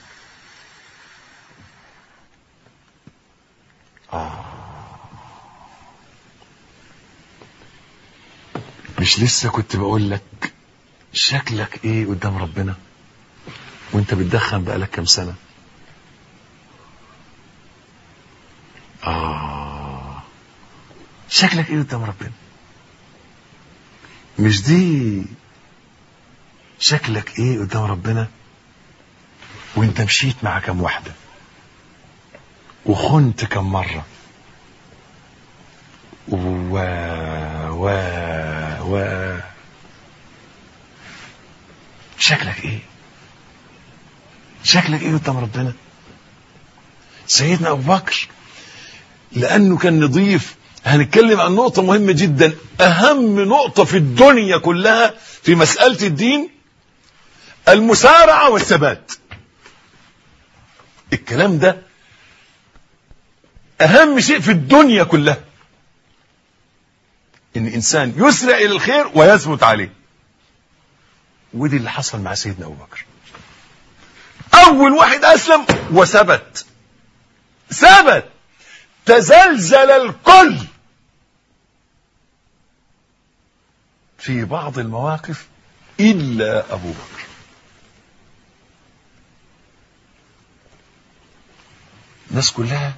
مش لسه كنت بقول لك شكلك ايه قدام ربنا وانت بتدخن بقالك كام سنة آه شكلك ايه قدام ربنا مش دي شكلك ايه قدام ربنا وانت مشيت مع كام واحدة وخنت كم مرة و و و شكلك ايه شكلك ايه قدام ربنا سيدنا ابو بكر لانه كان نضيف هنتكلم عن نقطة مهمة جدا اهم نقطة في الدنيا كلها في مسألة الدين المسارعة والثبات الكلام ده اهم شيء في الدنيا كلها ان انسان يسرع الى الخير ويثبت عليه ودي اللي حصل مع سيدنا ابو بكر اول واحد اسلم وثبت ثبت تزلزل الكل في بعض المواقف الا ابو بكر الناس كلها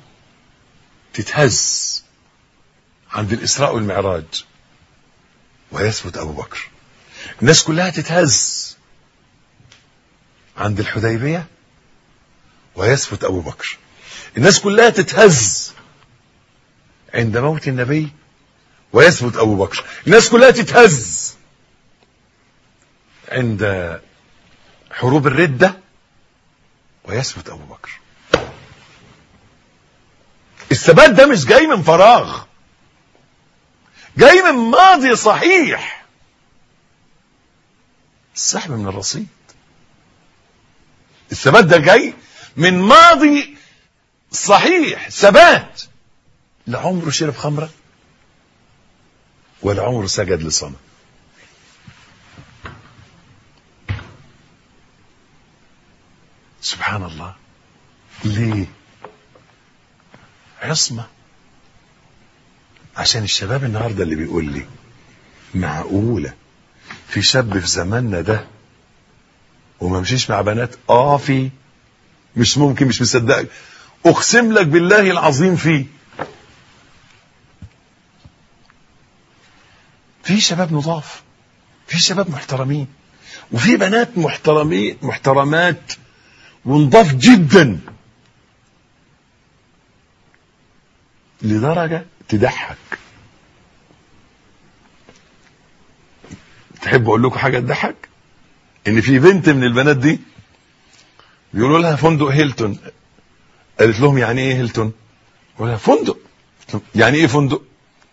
تتهز عند الإسراء والمعراج ويثبت أبو بكر الناس كلها تتهز عند الحديبية ويثبت أبو بكر الناس كلها تتهز عند موت النبي ويثبت أبو بكر الناس كلها تتهز عند حروب الردة ويثبت أبو بكر الثبات ده مش جاي من فراغ جاي من ماضي صحيح السحب من الرصيد الثبات ده جاي من ماضي صحيح ثبات لا عمره شرب خمرة ولا عمره سجد لصنم سبحان الله ليه عصمة عشان الشباب النهاردة اللي بيقول لي معقولة في شاب في زماننا ده وما مشيش مع بنات اه في مش ممكن مش مصدقك اقسم لك بالله العظيم في في شباب نضاف في شباب محترمين وفي بنات محترمين محترمات ونضاف جدا لدرجة تضحك تحب اقول لكم حاجه تضحك ان في بنت من البنات دي بيقولوا لها فندق هيلتون قالت لهم يعني ايه هيلتون ولا فندق يعني ايه فندق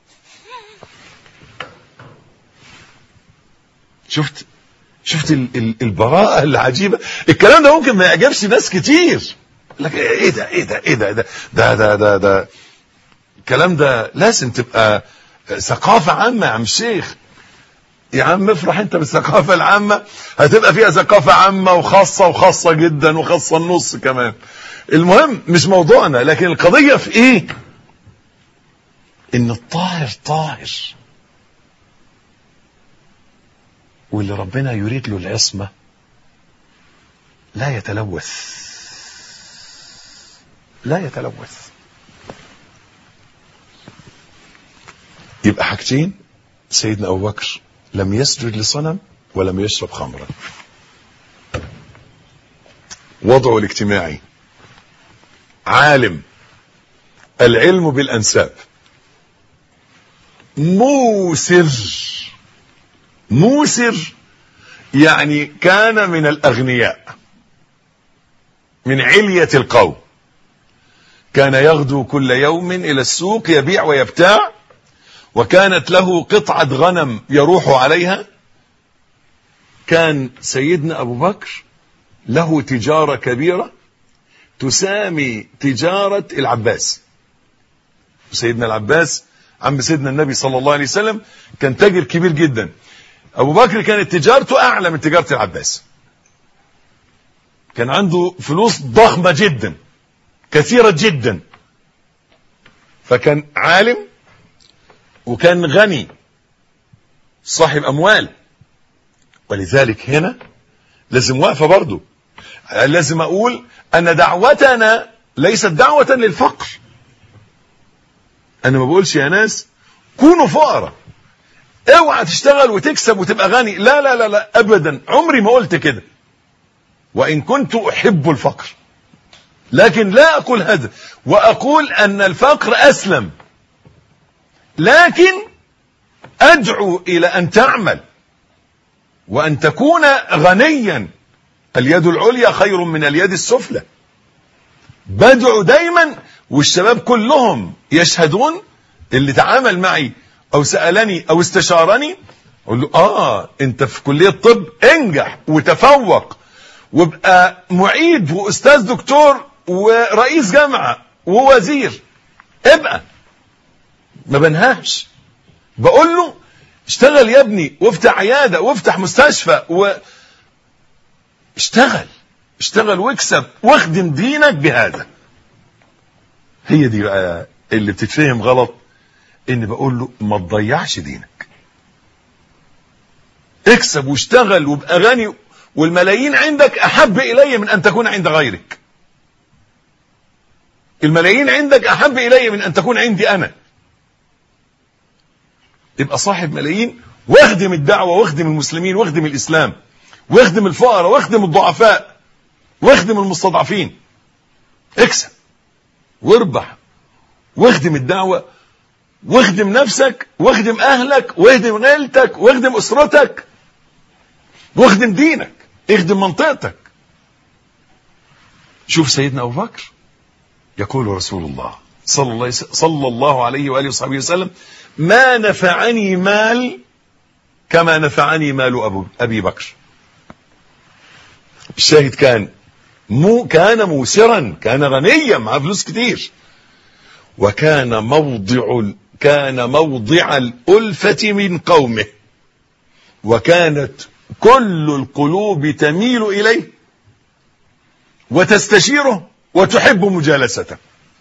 شفت شفت ال ال البراءة العجيبة الكلام ده ممكن ما يعجبش ناس كتير لك ايه ده ايه ده ايه ده ده ده ده, ده, ده. الكلام ده لازم تبقى ثقافة عامة يا عم الشيخ يا عم افرح انت بالثقافة العامة هتبقى فيها ثقافة عامة وخاصة وخاصة جدا وخاصة النص كمان المهم مش موضوعنا لكن القضية في ايه ان الطاهر طاهر واللي ربنا يريد له العصمة لا يتلوث لا يتلوث يبقى حاجتين سيدنا أبو بكر لم يسجد لصنم ولم يشرب خمرا وضعه الاجتماعي عالم العلم بالأنساب موسر موسر يعني كان من الأغنياء من علية القوم كان يغدو كل يوم إلى السوق يبيع ويبتاع وكانت له قطعة غنم يروح عليها كان سيدنا أبو بكر له تجارة كبيرة تسامي تجارة العباس سيدنا العباس عم سيدنا النبي صلى الله عليه وسلم كان تاجر كبير جدا أبو بكر كانت تجارته أعلى من تجارة العباس كان عنده فلوس ضخمة جدا كثيرة جدا فكان عالم وكان غني صاحب أموال ولذلك هنا لازم واقفة برضو لازم أقول أن دعوتنا ليست دعوة للفقر أنا ما بقولش يا ناس كونوا فقراء اوعى تشتغل وتكسب وتبقى غني لا لا لا لا أبدا عمري ما قلت كده وإن كنت أحب الفقر لكن لا أقول هذا وأقول أن الفقر أسلم لكن أدعو إلى أن تعمل وأن تكون غنيا اليد العليا خير من اليد السفلى بدعو دايما والشباب كلهم يشهدون اللي تعامل معي أو سألني أو استشارني أقول له آه أنت في كلية طب انجح وتفوق وابقى معيد وأستاذ دكتور ورئيس جامعة ووزير ابقى ما بنهاش بقول له اشتغل يا ابني وافتح عيادة وافتح مستشفى و... اشتغل اشتغل واكسب واخدم دينك بهذا هي دي بقى اللي بتتفهم غلط ان بقول له ما تضيعش دينك اكسب واشتغل وابقى غني والملايين عندك احب الي من ان تكون عند غيرك الملايين عندك احب الي من ان تكون عندي انا تبقى صاحب ملايين واخدم الدعوة واخدم المسلمين واخدم الإسلام واخدم الفقراء واخدم الضعفاء واخدم المستضعفين اكسب واربح واخدم الدعوة واخدم نفسك واخدم أهلك واخدم عيلتك واخدم أسرتك واخدم دينك اخدم منطقتك شوف سيدنا أبو بكر يقول رسول الله صلى الله, صلى الله عليه وآله وصحبه وسلم ما نفعني مال كما نفعني مال أبو أبي بكر الشاهد كان مو كان موسرا كان غنيا معاه فلوس كتير وكان موضع كان موضع الألفة من قومه وكانت كل القلوب تميل إليه وتستشيره وتحب مجالسته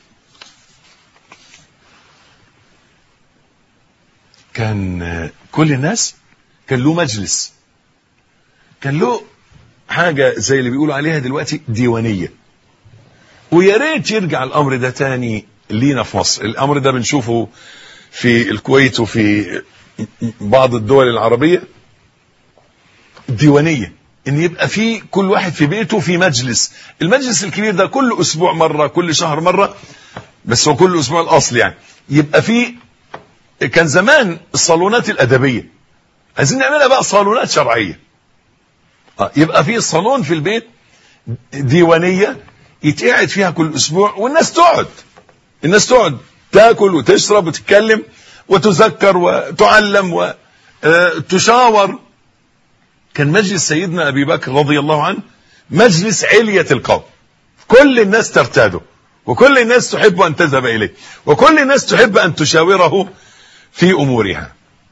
كان كل الناس كان له مجلس كان له حاجة زي اللي بيقولوا عليها دلوقتي ديوانية ويا ريت يرجع الأمر ده تاني لينا في مصر الأمر ده بنشوفه في الكويت وفي بعض الدول العربية ديوانية ان يبقى في كل واحد في بيته في مجلس المجلس الكبير ده كل اسبوع مرة كل شهر مرة بس هو كل اسبوع الاصل يعني يبقى في كان زمان الصالونات الادبية عايزين نعملها بقى صالونات شرعيه آه، يبقى في صالون في البيت ديوانيه يتقعد فيها كل اسبوع والناس تقعد الناس تقعد تاكل وتشرب وتتكلم وتذكر وتعلم وتشاور كان مجلس سيدنا ابي بكر رضي الله عنه مجلس علية القوم كل الناس ترتاده وكل الناس تحب ان تذهب اليه وكل الناس تحب ان تشاوره في امورها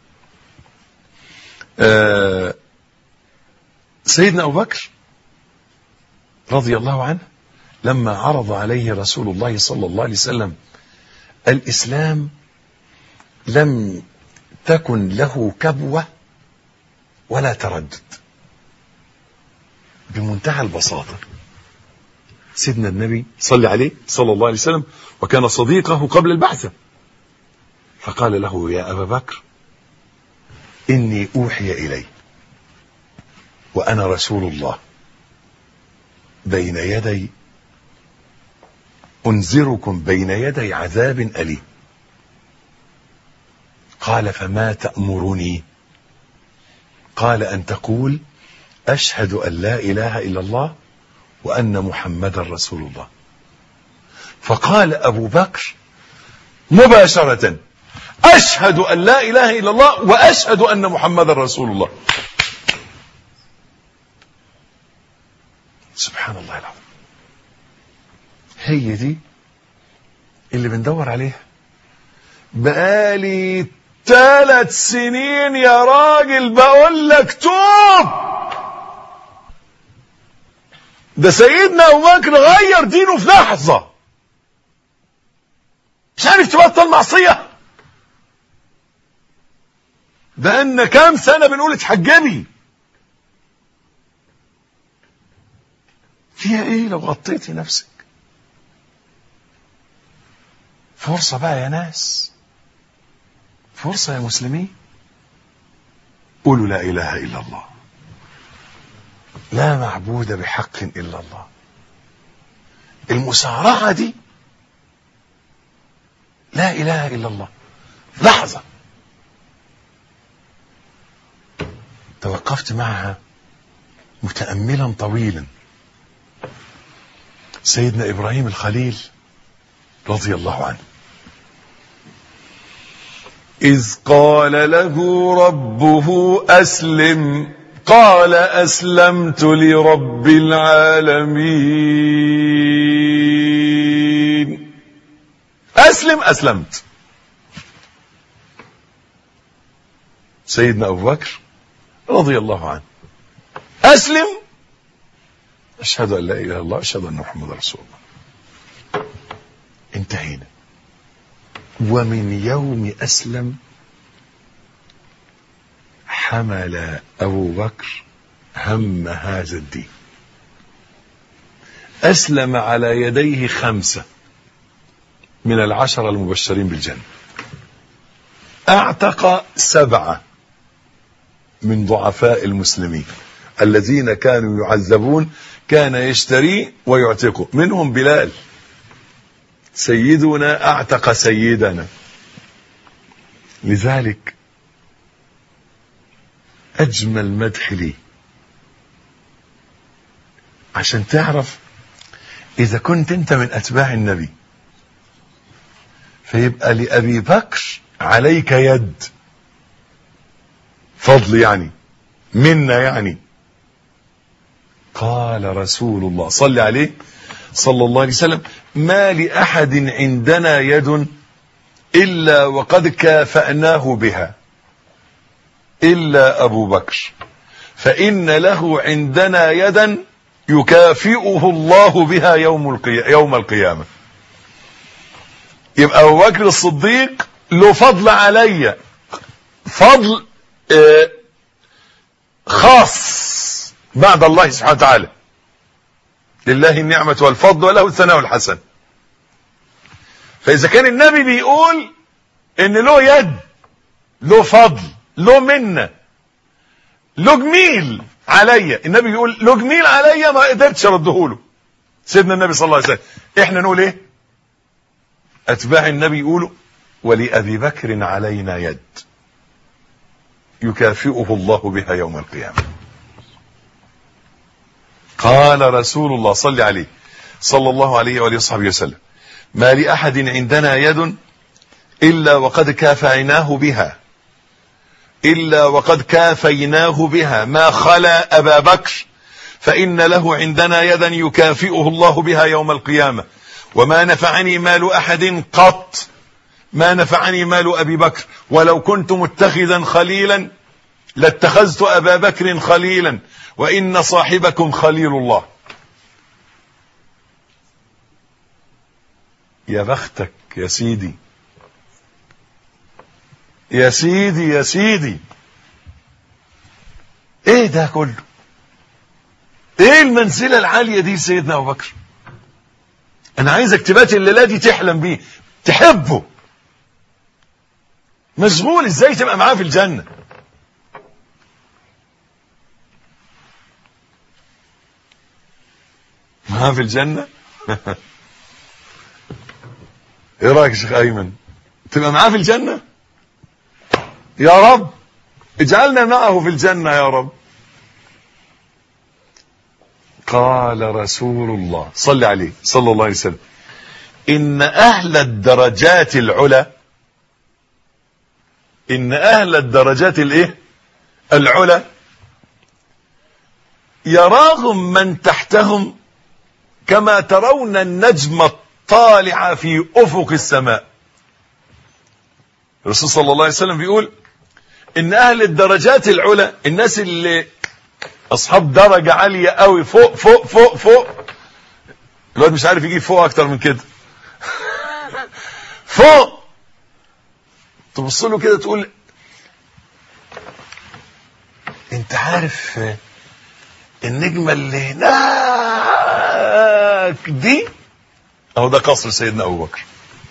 آه، سيدنا ابو بكر رضي الله عنه لما عرض عليه رسول الله صلى الله عليه وسلم الاسلام لم تكن له كبوه ولا تردد بمنتهى البساطه سيدنا النبي صلى عليه صلى الله عليه وسلم وكان صديقه قبل البعثه فقال له يا ابا بكر اني اوحي الي وانا رسول الله بين يدي انذركم بين يدي عذاب اليم قال فما تامرني قال ان تقول اشهد ان لا اله الا الله وان محمدا رسول الله فقال ابو بكر مباشره اشهد ان لا اله الا الله واشهد ان محمدا رسول الله سبحان الله العظيم هي دي اللي بندور عليها بقالي ثلاث سنين يا راجل بقول لك توب ده سيدنا ابو بكر غير دينه في لحظه مش عارف تبطل معصيه بقالنا كام سنه بنقول اتحجبي فيها ايه لو غطيتي نفسك فرصة بقى يا ناس فرصة يا مسلمين قولوا لا إله إلا الله لا معبود بحق إلا الله المسارعة دي لا إله إلا الله لحظة توقفت معها متأملا طويلا سيدنا إبراهيم الخليل رضي الله عنه إذ قال له ربه أسلم قال أسلمت لرب العالمين أسلم أسلمت سيدنا أبو بكر رضي الله عنه أسلم أشهد أن لا إله إلا الله أشهد أن محمد رسول الله انتهينا ومن يوم أسلم حمل أبو بكر هم هذا الدين أسلم على يديه خمسة من العشرة المبشرين بالجنة أعتق سبعة من ضعفاء المسلمين الذين كانوا يعذبون كان يشتري ويعتقه منهم بلال سيدنا اعتق سيدنا لذلك اجمل مدح لي عشان تعرف اذا كنت انت من اتباع النبي فيبقى لابي بكر عليك يد فضل يعني منا يعني قال رسول الله صل عليه صلى الله عليه وسلم ما لأحد عندنا يد إلا وقد كافأناه بها إلا أبو بكر فإن له عندنا يدا يكافئه الله بها يوم القيامة, يوم القيامة يبقى أبو بكر الصديق له فضل علي فضل آه خاص بعد الله سبحانه وتعالى لله النعمة والفضل وله الثناء الحسن فإذا كان النبي بيقول إن له يد له فضل له منة له جميل عليا النبي بيقول له جميل عليا ما قدرتش ارده له سيدنا النبي صلى الله عليه وسلم احنا نقول ايه اتباع النبي يقولوا ولأبي بكر علينا يد يكافئه الله بها يوم القيامة قال رسول الله صلى عليه صلى الله عليه وآله وصحبه وسلم ما لأحد عندنا يد إلا وقد كافيناه بها إلا وقد كافيناه بها ما خلا أبا بكر فإن له عندنا يدا يكافئه الله بها يوم القيامة وما نفعني مال أحد قط ما نفعني مال أبي بكر ولو كنت متخذا خليلا لاتخذت أبا بكر خليلا وإن صاحبكم خليل الله يا بختك يا سيدي يا سيدي يا سيدي ايه ده كله ايه المنزلة العالية دي سيدنا ابو بكر انا عايزك تبات الليلة دي تحلم بيه تحبه مشغول ازاي تبقى معاه في الجنة معاه في الجنة ايه رايك يا شيخ ايمن تبقى معاه في الجنة يا رب اجعلنا معه في الجنة يا رب قال رسول الله صل عليه صلى الله عليه وسلم إن أهل الدرجات العلى إن أهل الدرجات الإيه العلى يراهم من تحتهم كما ترون النجم الطالع في أفق السماء الرسول صلى الله عليه وسلم بيقول إن أهل الدرجات العلى الناس اللي أصحاب درجة عالية قوي فوق فوق فوق فوق الواد مش عارف يجيب فوق أكتر من كده فوق تبص له كده تقول انت عارف النجمة اللي هناك دي اهو ده قصر سيدنا ابو بكر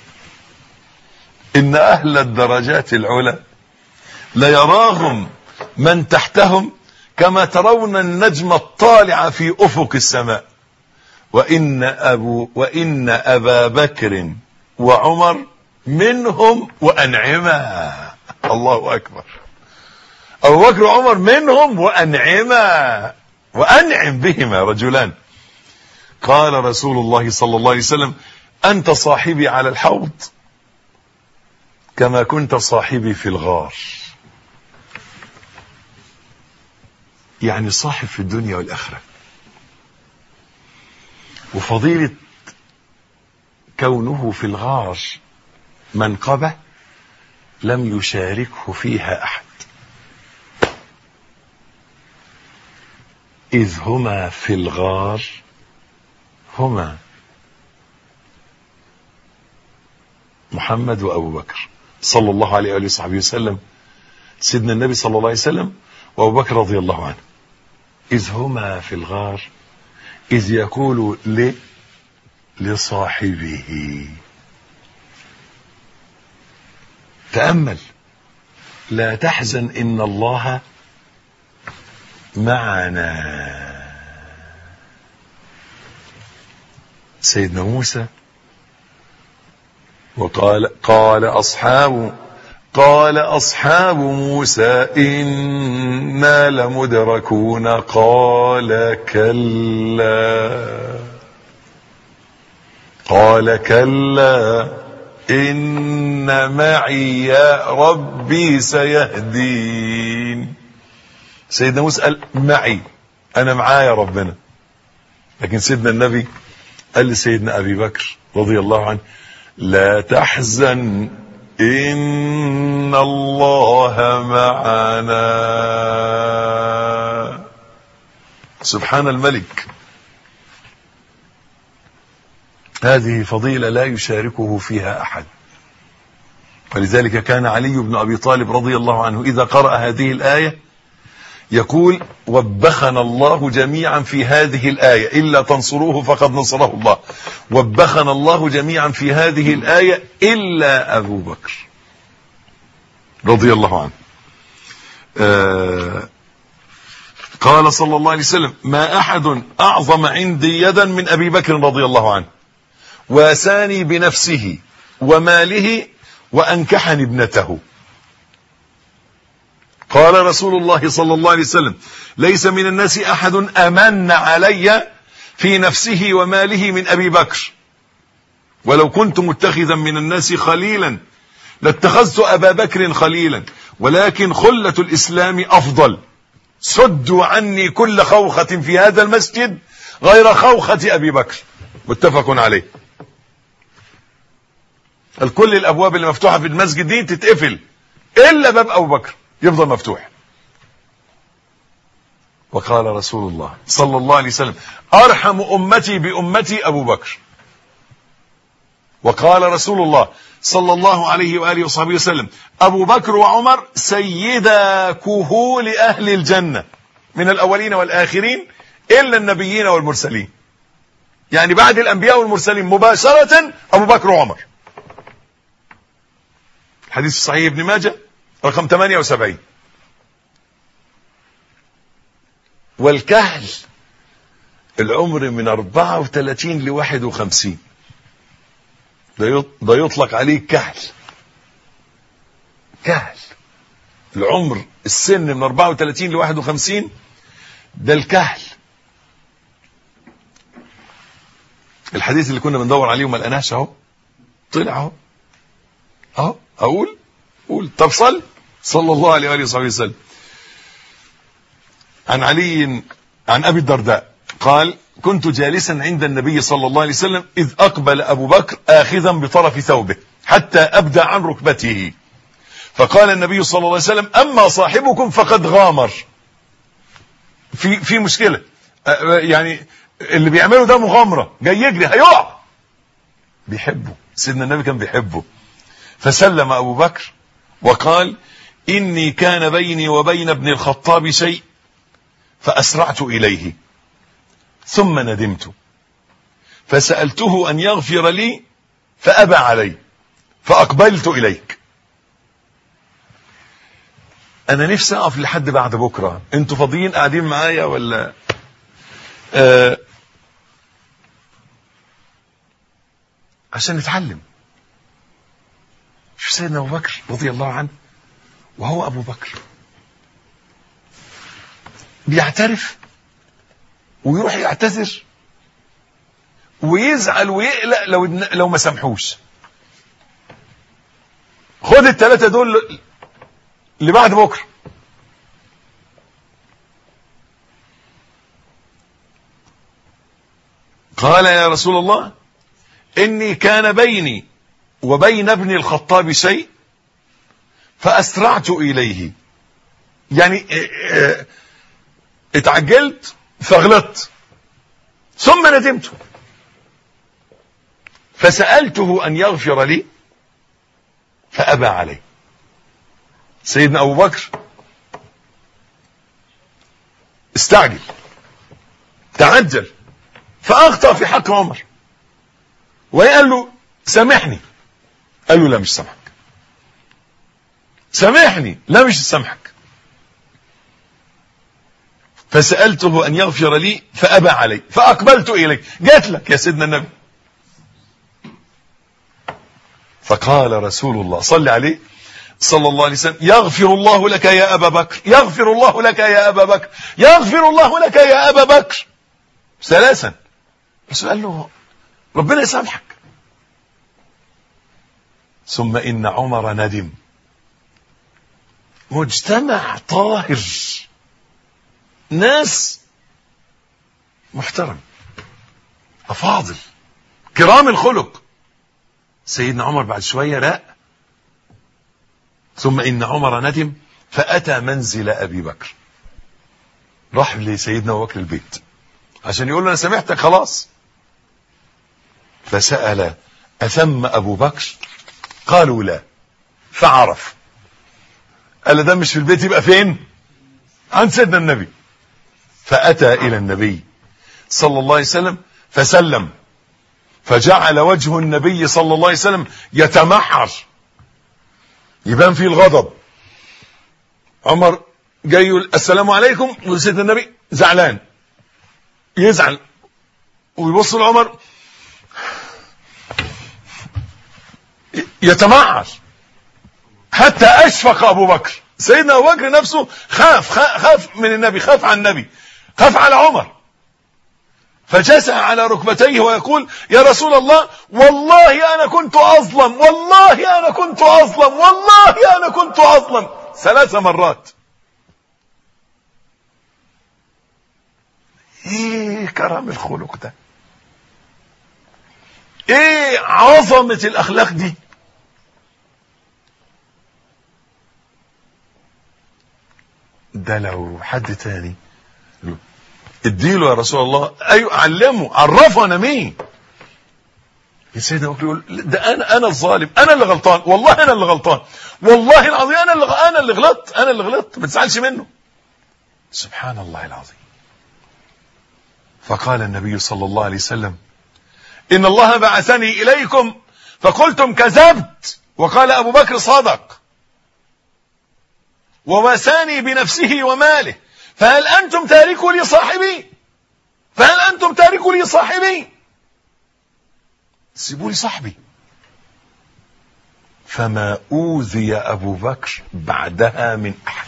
ان اهل الدرجات العلى ليراهم من تحتهم كما ترون النجم الطالع في افق السماء وان ابو وان ابا بكر وعمر منهم وانعما الله اكبر ابو بكر وعمر منهم وانعما وانعم بهما رجلان قال رسول الله صلى الله عليه وسلم انت صاحبي على الحوض كما كنت صاحبي في الغار يعني صاحب في الدنيا والاخره وفضيله كونه في الغار منقبة لم يشاركه فيها أحد إذ هما في الغار هما محمد وأبو بكر صلى الله عليه وآله وصحبه وسلم سيدنا النبي صلى الله عليه وسلم وأبو بكر رضي الله عنه إذ هما في الغار إذ يقول ل لصاحبه تأمل لا تحزن إن الله معنا سيدنا موسى وقال قال أصحاب قال أصحاب موسى إنا لمدركون قال كلا قال كلا إن معي يا ربي سيهدين سيدنا موسى قال معي أنا معايا ربنا لكن سيدنا النبي قال لسيدنا أبي بكر رضي الله عنه لا تحزن إن الله معنا سبحان الملك هذه فضيلة لا يشاركه فيها أحد ولذلك كان علي بن أبي طالب رضي الله عنه إذا قرأ هذه الآية يقول وبخنا الله جميعا في هذه الآية إلا تنصروه فقد نصره الله وبخنا الله جميعا في هذه الآية إلا أبو بكر رضي الله عنه آه قال صلى الله عليه وسلم ما أحد أعظم عندي يدا من أبي بكر رضي الله عنه واساني بنفسه وماله وأنكحني ابنته قال رسول الله صلى الله عليه وسلم ليس من الناس أحد أمن علي في نفسه وماله من أبي بكر ولو كنت متخذا من الناس خليلا لاتخذت أبا بكر خليلا ولكن خلة الإسلام أفضل سدوا عني كل خوخة في هذا المسجد غير خوخة أبي بكر متفق عليه الكل الأبواب اللي مفتوحة في المسجد دي تتقفل إلا باب أبو بكر يفضل مفتوح وقال رسول الله صلى الله عليه وسلم أرحم أمتي بأمتي أبو بكر وقال رسول الله صلى الله عليه وآله وصحبه وسلم أبو بكر وعمر سيدا كهول أهل الجنة من الأولين والآخرين إلا النبيين والمرسلين يعني بعد الأنبياء والمرسلين مباشرة أبو بكر وعمر حديث صحيح ابن ماجه رقم 78 والكهل العمر من 34 ل 51 ده يطلق عليه كهل كهل العمر السن من 34 ل 51 ده الكهل الحديث اللي كنا بندور عليه وما لقناش اهو طلع اهو اهو اقول قول طب صل صلى الله عليه واله وصحبه وسلم عن علي عن ابي الدرداء قال كنت جالسا عند النبي صلى الله عليه وسلم إذ أقبل أبو بكر آخذا بطرف ثوبه حتى أبدى عن ركبته فقال النبي صلى الله عليه وسلم أما صاحبكم فقد غامر في في مشكلة يعني اللي بيعمله ده مغامرة جاي يجري هيقع بيحبه سيدنا النبي كان بيحبه فسلم أبو بكر وقال إني كان بيني وبين ابن الخطاب شيء فأسرعت إليه ثم ندمت فسألته أن يغفر لي فأبى علي فأقبلت إليك أنا نفسي أقف لحد بعد بكرة أنتوا فاضيين قاعدين معايا ولا آه عشان نتعلم شوف سيدنا أبو بكر رضي الله عنه وهو أبو بكر بيعترف ويروح يعتذر ويزعل ويقلق لو لو ما سامحوش خد الثلاثه دول لبعد بكره قال يا رسول الله اني كان بيني وبين ابن الخطاب شيء فاسرعت اليه يعني اتعجلت فغلطت ثم ندمت فسألته أن يغفر لي فأبى علي سيدنا أبو بكر استعجل تعجل فأخطأ في حق عمر وقال له سامحني قال له لا مش سامحك سامحني لا مش سامحك فسألته أن يغفر لي فأبى علي فأقبلت إليه جات لك يا سيدنا النبي فقال رسول الله صلى عليه صلى الله عليه وسلم يغفر الله لك يا أبا بكر يغفر الله لك يا أبا بكر يغفر الله لك يا أبا بكر ثلاثا بس قال له ربنا يسامحك ثم إن عمر ندم مجتمع طاهر ناس محترم أفاضل كرام الخلق سيدنا عمر بعد شوية لا ثم إن عمر ندم فأتى منزل أبي بكر راح لسيدنا أبو بكر البيت عشان يقول له أنا سامحتك خلاص فسأل أثم أبو بكر قالوا لا فعرف قال ده مش في البيت يبقى فين عند سيدنا النبي فأتى إلى النبي صلى الله عليه وسلم فسلم فجعل وجه النبي صلى الله عليه وسلم يتمحر يبان فيه الغضب عمر جاي يقول السلام عليكم وسيدنا النبي زعلان يزعل ويبص لعمر يتمعر حتى أشفق أبو بكر سيدنا ابو بكر نفسه خاف خاف من النبي خاف عن النبي خاف على عمر فجسع على ركبتيه ويقول يا رسول الله والله انا كنت اظلم والله انا كنت اظلم والله انا كنت اظلم ثلاث مرات ايه كرم الخلق ده ايه عظمة الاخلاق دي ده لو حد تاني اديله يا رسول الله ايوه علمه عرفه انا مين يا سيدنا ابو بكر يقول ده انا انا الظالم انا اللي غلطان والله انا اللي غلطان والله العظيم انا اللي انا اللي غلطت انا اللي غلطت ما تزعلش منه سبحان الله العظيم فقال النبي صلى الله عليه وسلم ان الله بعثني اليكم فقلتم كذبت وقال ابو بكر صدق وواساني بنفسه وماله فهل أنتم تاركوا لي صاحبي فهل أنتم تاركوا لي صاحبي سيبوا لي صاحبي فما أوذي أبو بكر بعدها من أحد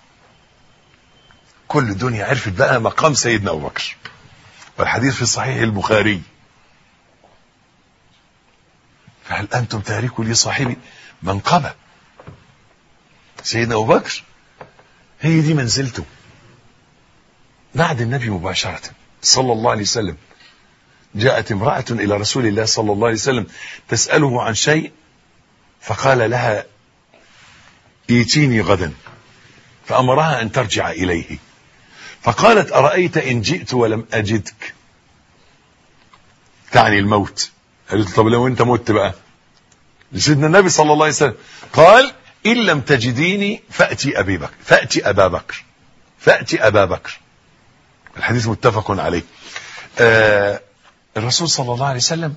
كل الدنيا عرفت بقى مقام سيدنا أبو بكر والحديث في صحيح البخاري فهل أنتم تاركوا لي صاحبي منقبة سيدنا أبو بكر هي دي منزلته بعد النبي مباشرة صلى الله عليه وسلم جاءت امرأة إلى رسول الله صلى الله عليه وسلم تسأله عن شيء فقال لها ايتيني غدا فأمرها أن ترجع إليه فقالت أرأيت إن جئت ولم أجدك تعني الموت قالت طب لو أنت مت بقى سيدنا النبي صلى الله عليه وسلم قال إن لم تجديني فأتي أبي بكر فأتي أبا بكر فأتي أبا بكر الحديث متفق عليه آه الرسول صلى الله عليه وسلم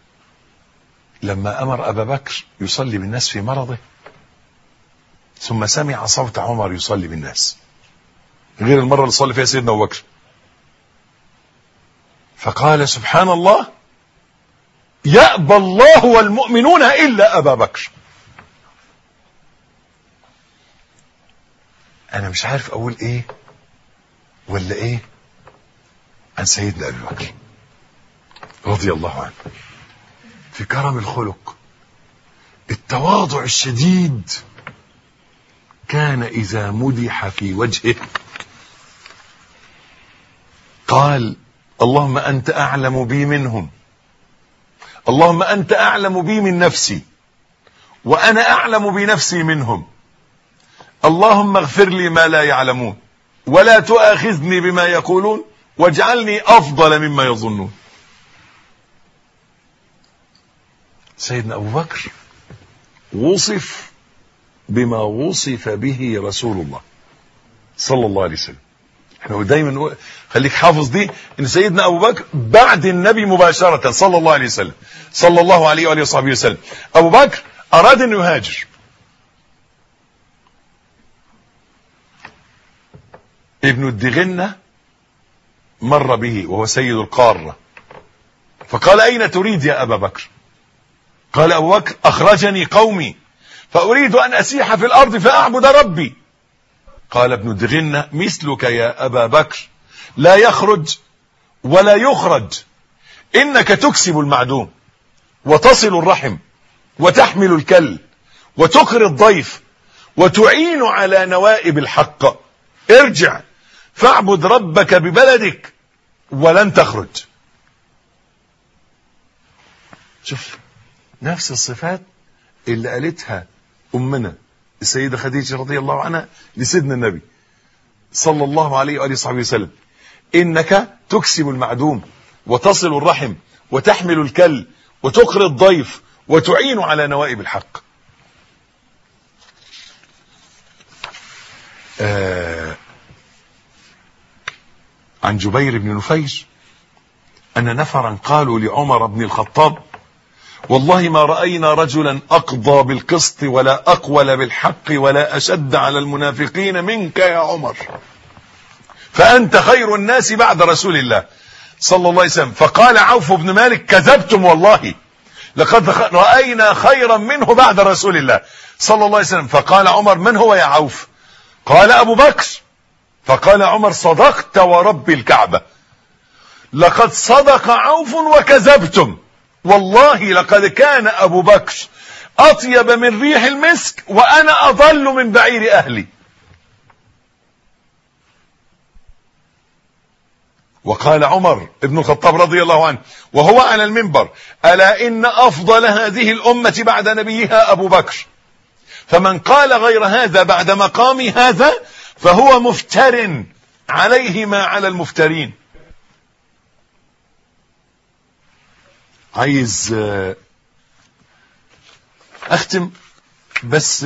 لما أمر أبا بكر يصلي بالناس في مرضه ثم سمع صوت عمر يصلي بالناس غير المرة اللي صلي فيها سيدنا أبو بكر فقال سبحان الله يأبى الله والمؤمنون إلا أبا بكر أنا مش عارف أقول إيه ولا إيه عن سيدنا أبي بكر رضي الله عنه في كرم الخلق التواضع الشديد كان إذا مدح في وجهه قال اللهم أنت أعلم بي منهم اللهم أنت أعلم بي من نفسي وأنا أعلم بنفسي منهم اللهم اغفر لي ما لا يعلمون ولا تؤاخذني بما يقولون واجعلني أفضل مما يظنون سيدنا أبو بكر وصف بما وصف به رسول الله صلى الله عليه وسلم احنا دايما نقول خليك حافظ دي ان سيدنا ابو بكر بعد النبي مباشرة صلى الله عليه وسلم صلى الله عليه وآله وصحبه وسلم ابو بكر اراد ان يهاجر ابن الدغنة مر به وهو سيد القارة فقال اين تريد يا ابا بكر قال ابو بكر اخرجني قومي فاريد ان اسيح في الارض فاعبد ربي قال ابن الدغنة مثلك يا أبا بكر لا يخرج ولا يخرج إنك تكسب المعدوم وتصل الرحم وتحمل الكل وتقري الضيف وتعين على نوائب الحق ارجع فاعبد ربك ببلدك ولن تخرج شوف نفس الصفات اللي قالتها أمنا السيدة خديجة رضي الله عنها لسيدنا النبي صلى الله عليه وآله وصحبه وسلم إنك تكسب المعدوم وتصل الرحم وتحمل الكل وتقري الضيف وتعين على نوائب الحق آه عن جبير بن نفيج أن نفرا قالوا لعمر بن الخطاب والله ما رأينا رجلا أقضى بالقسط ولا أقول بالحق ولا أشد على المنافقين منك يا عمر فأنت خير الناس بعد رسول الله صلى الله عليه وسلم فقال عوف بن مالك كذبتم والله لقد رأينا خيرا منه بعد رسول الله صلى الله عليه وسلم فقال عمر من هو يا عوف قال أبو بكر فقال عمر صدقت ورب الكعبة لقد صدق عوف وكذبتم والله لقد كان أبو بكر أطيب من ريح المسك وأنا أضل من بعير أهلي وقال عمر ابن الخطاب رضي الله عنه وهو على المنبر ألا إن أفضل هذه الأمة بعد نبيها أبو بكر فمن قال غير هذا بعد مقام هذا فهو مفتر عليه ما على المفترين عايز اختم بس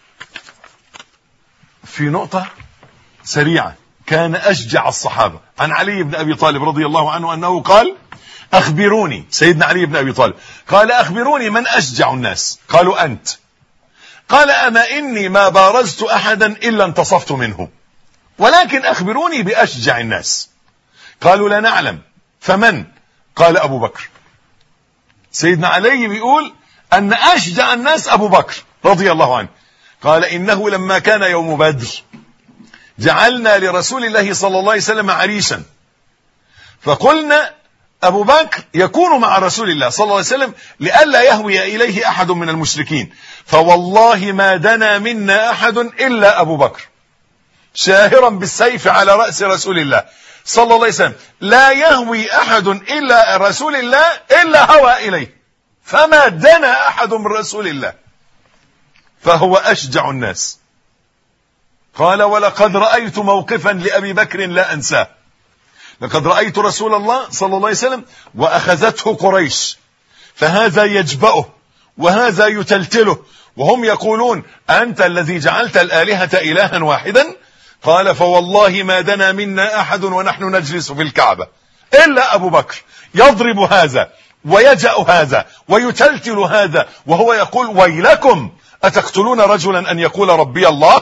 في نقطة سريعة كان أشجع الصحابة عن علي بن أبي طالب رضي الله عنه أنه قال أخبروني سيدنا علي بن أبي طالب قال أخبروني من أشجع الناس قالوا أنت قال أما إني ما بارزت أحدا إلا انتصفت منه ولكن أخبروني بأشجع الناس قالوا لا نعلم فمن قال أبو بكر سيدنا علي بيقول أن أشجع الناس أبو بكر رضي الله عنه قال إنه لما كان يوم بدر جعلنا لرسول الله صلى الله عليه وسلم عريسا فقلنا أبو بكر يكون مع رسول الله صلى الله عليه وسلم لئلا يهوي إليه أحد من المشركين فوالله ما دنا منا أحد إلا أبو بكر شاهرا بالسيف على رأس رسول الله صلى الله عليه وسلم لا يهوي أحد إلا رسول الله إلا هوى إليه فما دنا أحد من رسول الله فهو أشجع الناس قال ولقد رأيت موقفا لأبي بكر لا أنساه لقد رأيت رسول الله صلى الله عليه وسلم وأخذته قريش فهذا يجبأه وهذا يتلتله وهم يقولون أنت الذي جعلت الآلهة إلها واحدا قال فوالله ما دنا منا أحد ونحن نجلس في الكعبة إلا أبو بكر يضرب هذا ويجأ هذا ويتلتل هذا وهو يقول ويلكم أتقتلون رجلا أن يقول ربي الله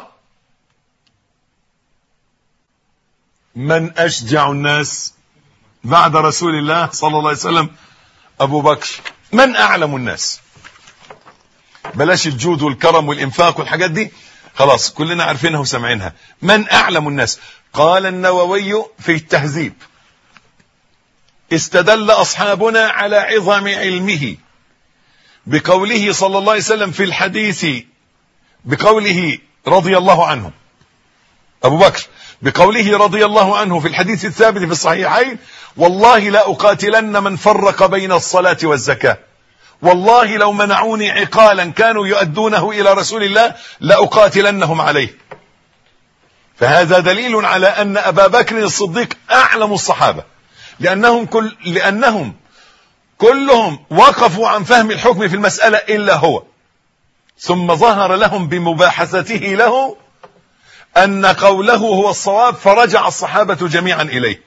من أشجع الناس بعد رسول الله صلى الله عليه وسلم أبو بكر من أعلم الناس بلاش الجود والكرم والإنفاق والحاجات دي خلاص كلنا عارفينها وسامعينها من أعلم الناس قال النووي في التهذيب استدل أصحابنا على عظم علمه بقوله صلى الله عليه وسلم في الحديث بقوله رضي الله عنه أبو بكر بقوله رضي الله عنه في الحديث الثابت في الصحيحين والله لا أقاتلن من فرق بين الصلاة والزكاة والله لو منعوني عقالا كانوا يؤدونه إلى رسول الله لأقاتلنهم عليه فهذا دليل على أن أبا بكر الصديق أعلم الصحابة لأنهم, كل لأنهم كلهم وقفوا عن فهم الحكم في المسألة إلا هو ثم ظهر لهم بمباحثته له أن قوله هو الصواب فرجع الصحابة جميعا إليه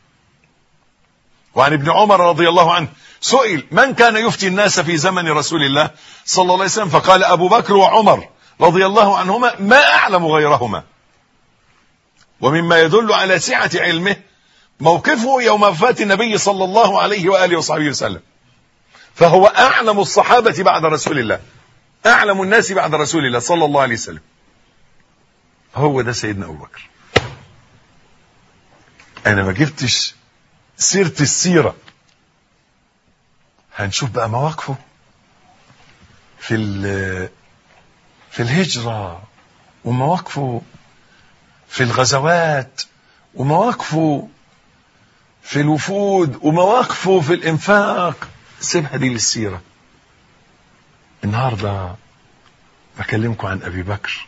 وعن ابن عمر رضي الله عنه سئل من كان يفتي الناس في زمن رسول الله صلى الله عليه وسلم فقال أبو بكر وعمر رضي الله عنهما ما أعلم غيرهما ومما يدل على سعة علمه موقفه يوم وفاة النبي صلى الله عليه وآله وصحبه وسلم فهو أعلم الصحابة بعد رسول الله أعلم الناس بعد رسول الله صلى الله عليه وسلم هو ده سيدنا أبو بكر أنا ما جبتش سيرة السيرة هنشوف بقى مواقفه في في الهجرة ومواقفه في الغزوات ومواقفه في الوفود ومواقفه في الإنفاق سيبها دي للسيرة النهاردة بكلمكم عن أبي بكر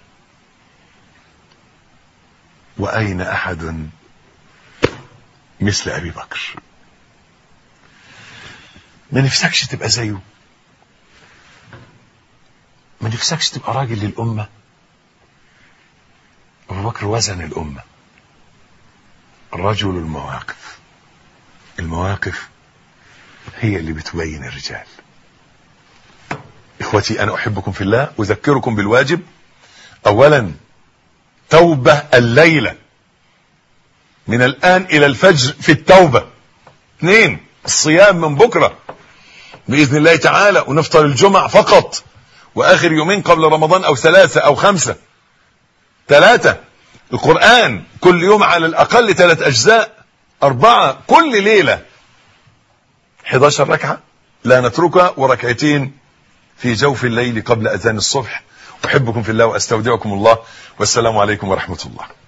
وأين أحد مثل أبي بكر ما نفسكش تبقى زيه ما نفسكش تبقى راجل للأمة أبو بكر وزن الأمة رجل المواقف المواقف هي اللي بتبين الرجال إخوتي أنا أحبكم في الله أذكركم بالواجب أولا توبة الليلة من الآن إلى الفجر في التوبة اثنين الصيام من بكرة بإذن الله تعالى ونفطر الجمع فقط واخر يومين قبل رمضان او ثلاثة او خمسة ثلاثة القرآن كل يوم على الاقل ثلاث اجزاء اربعة كل ليلة 11 ركعة لا نتركها وركعتين في جوف الليل قبل اذان الصبح احبكم في الله واستودعكم الله والسلام عليكم ورحمة الله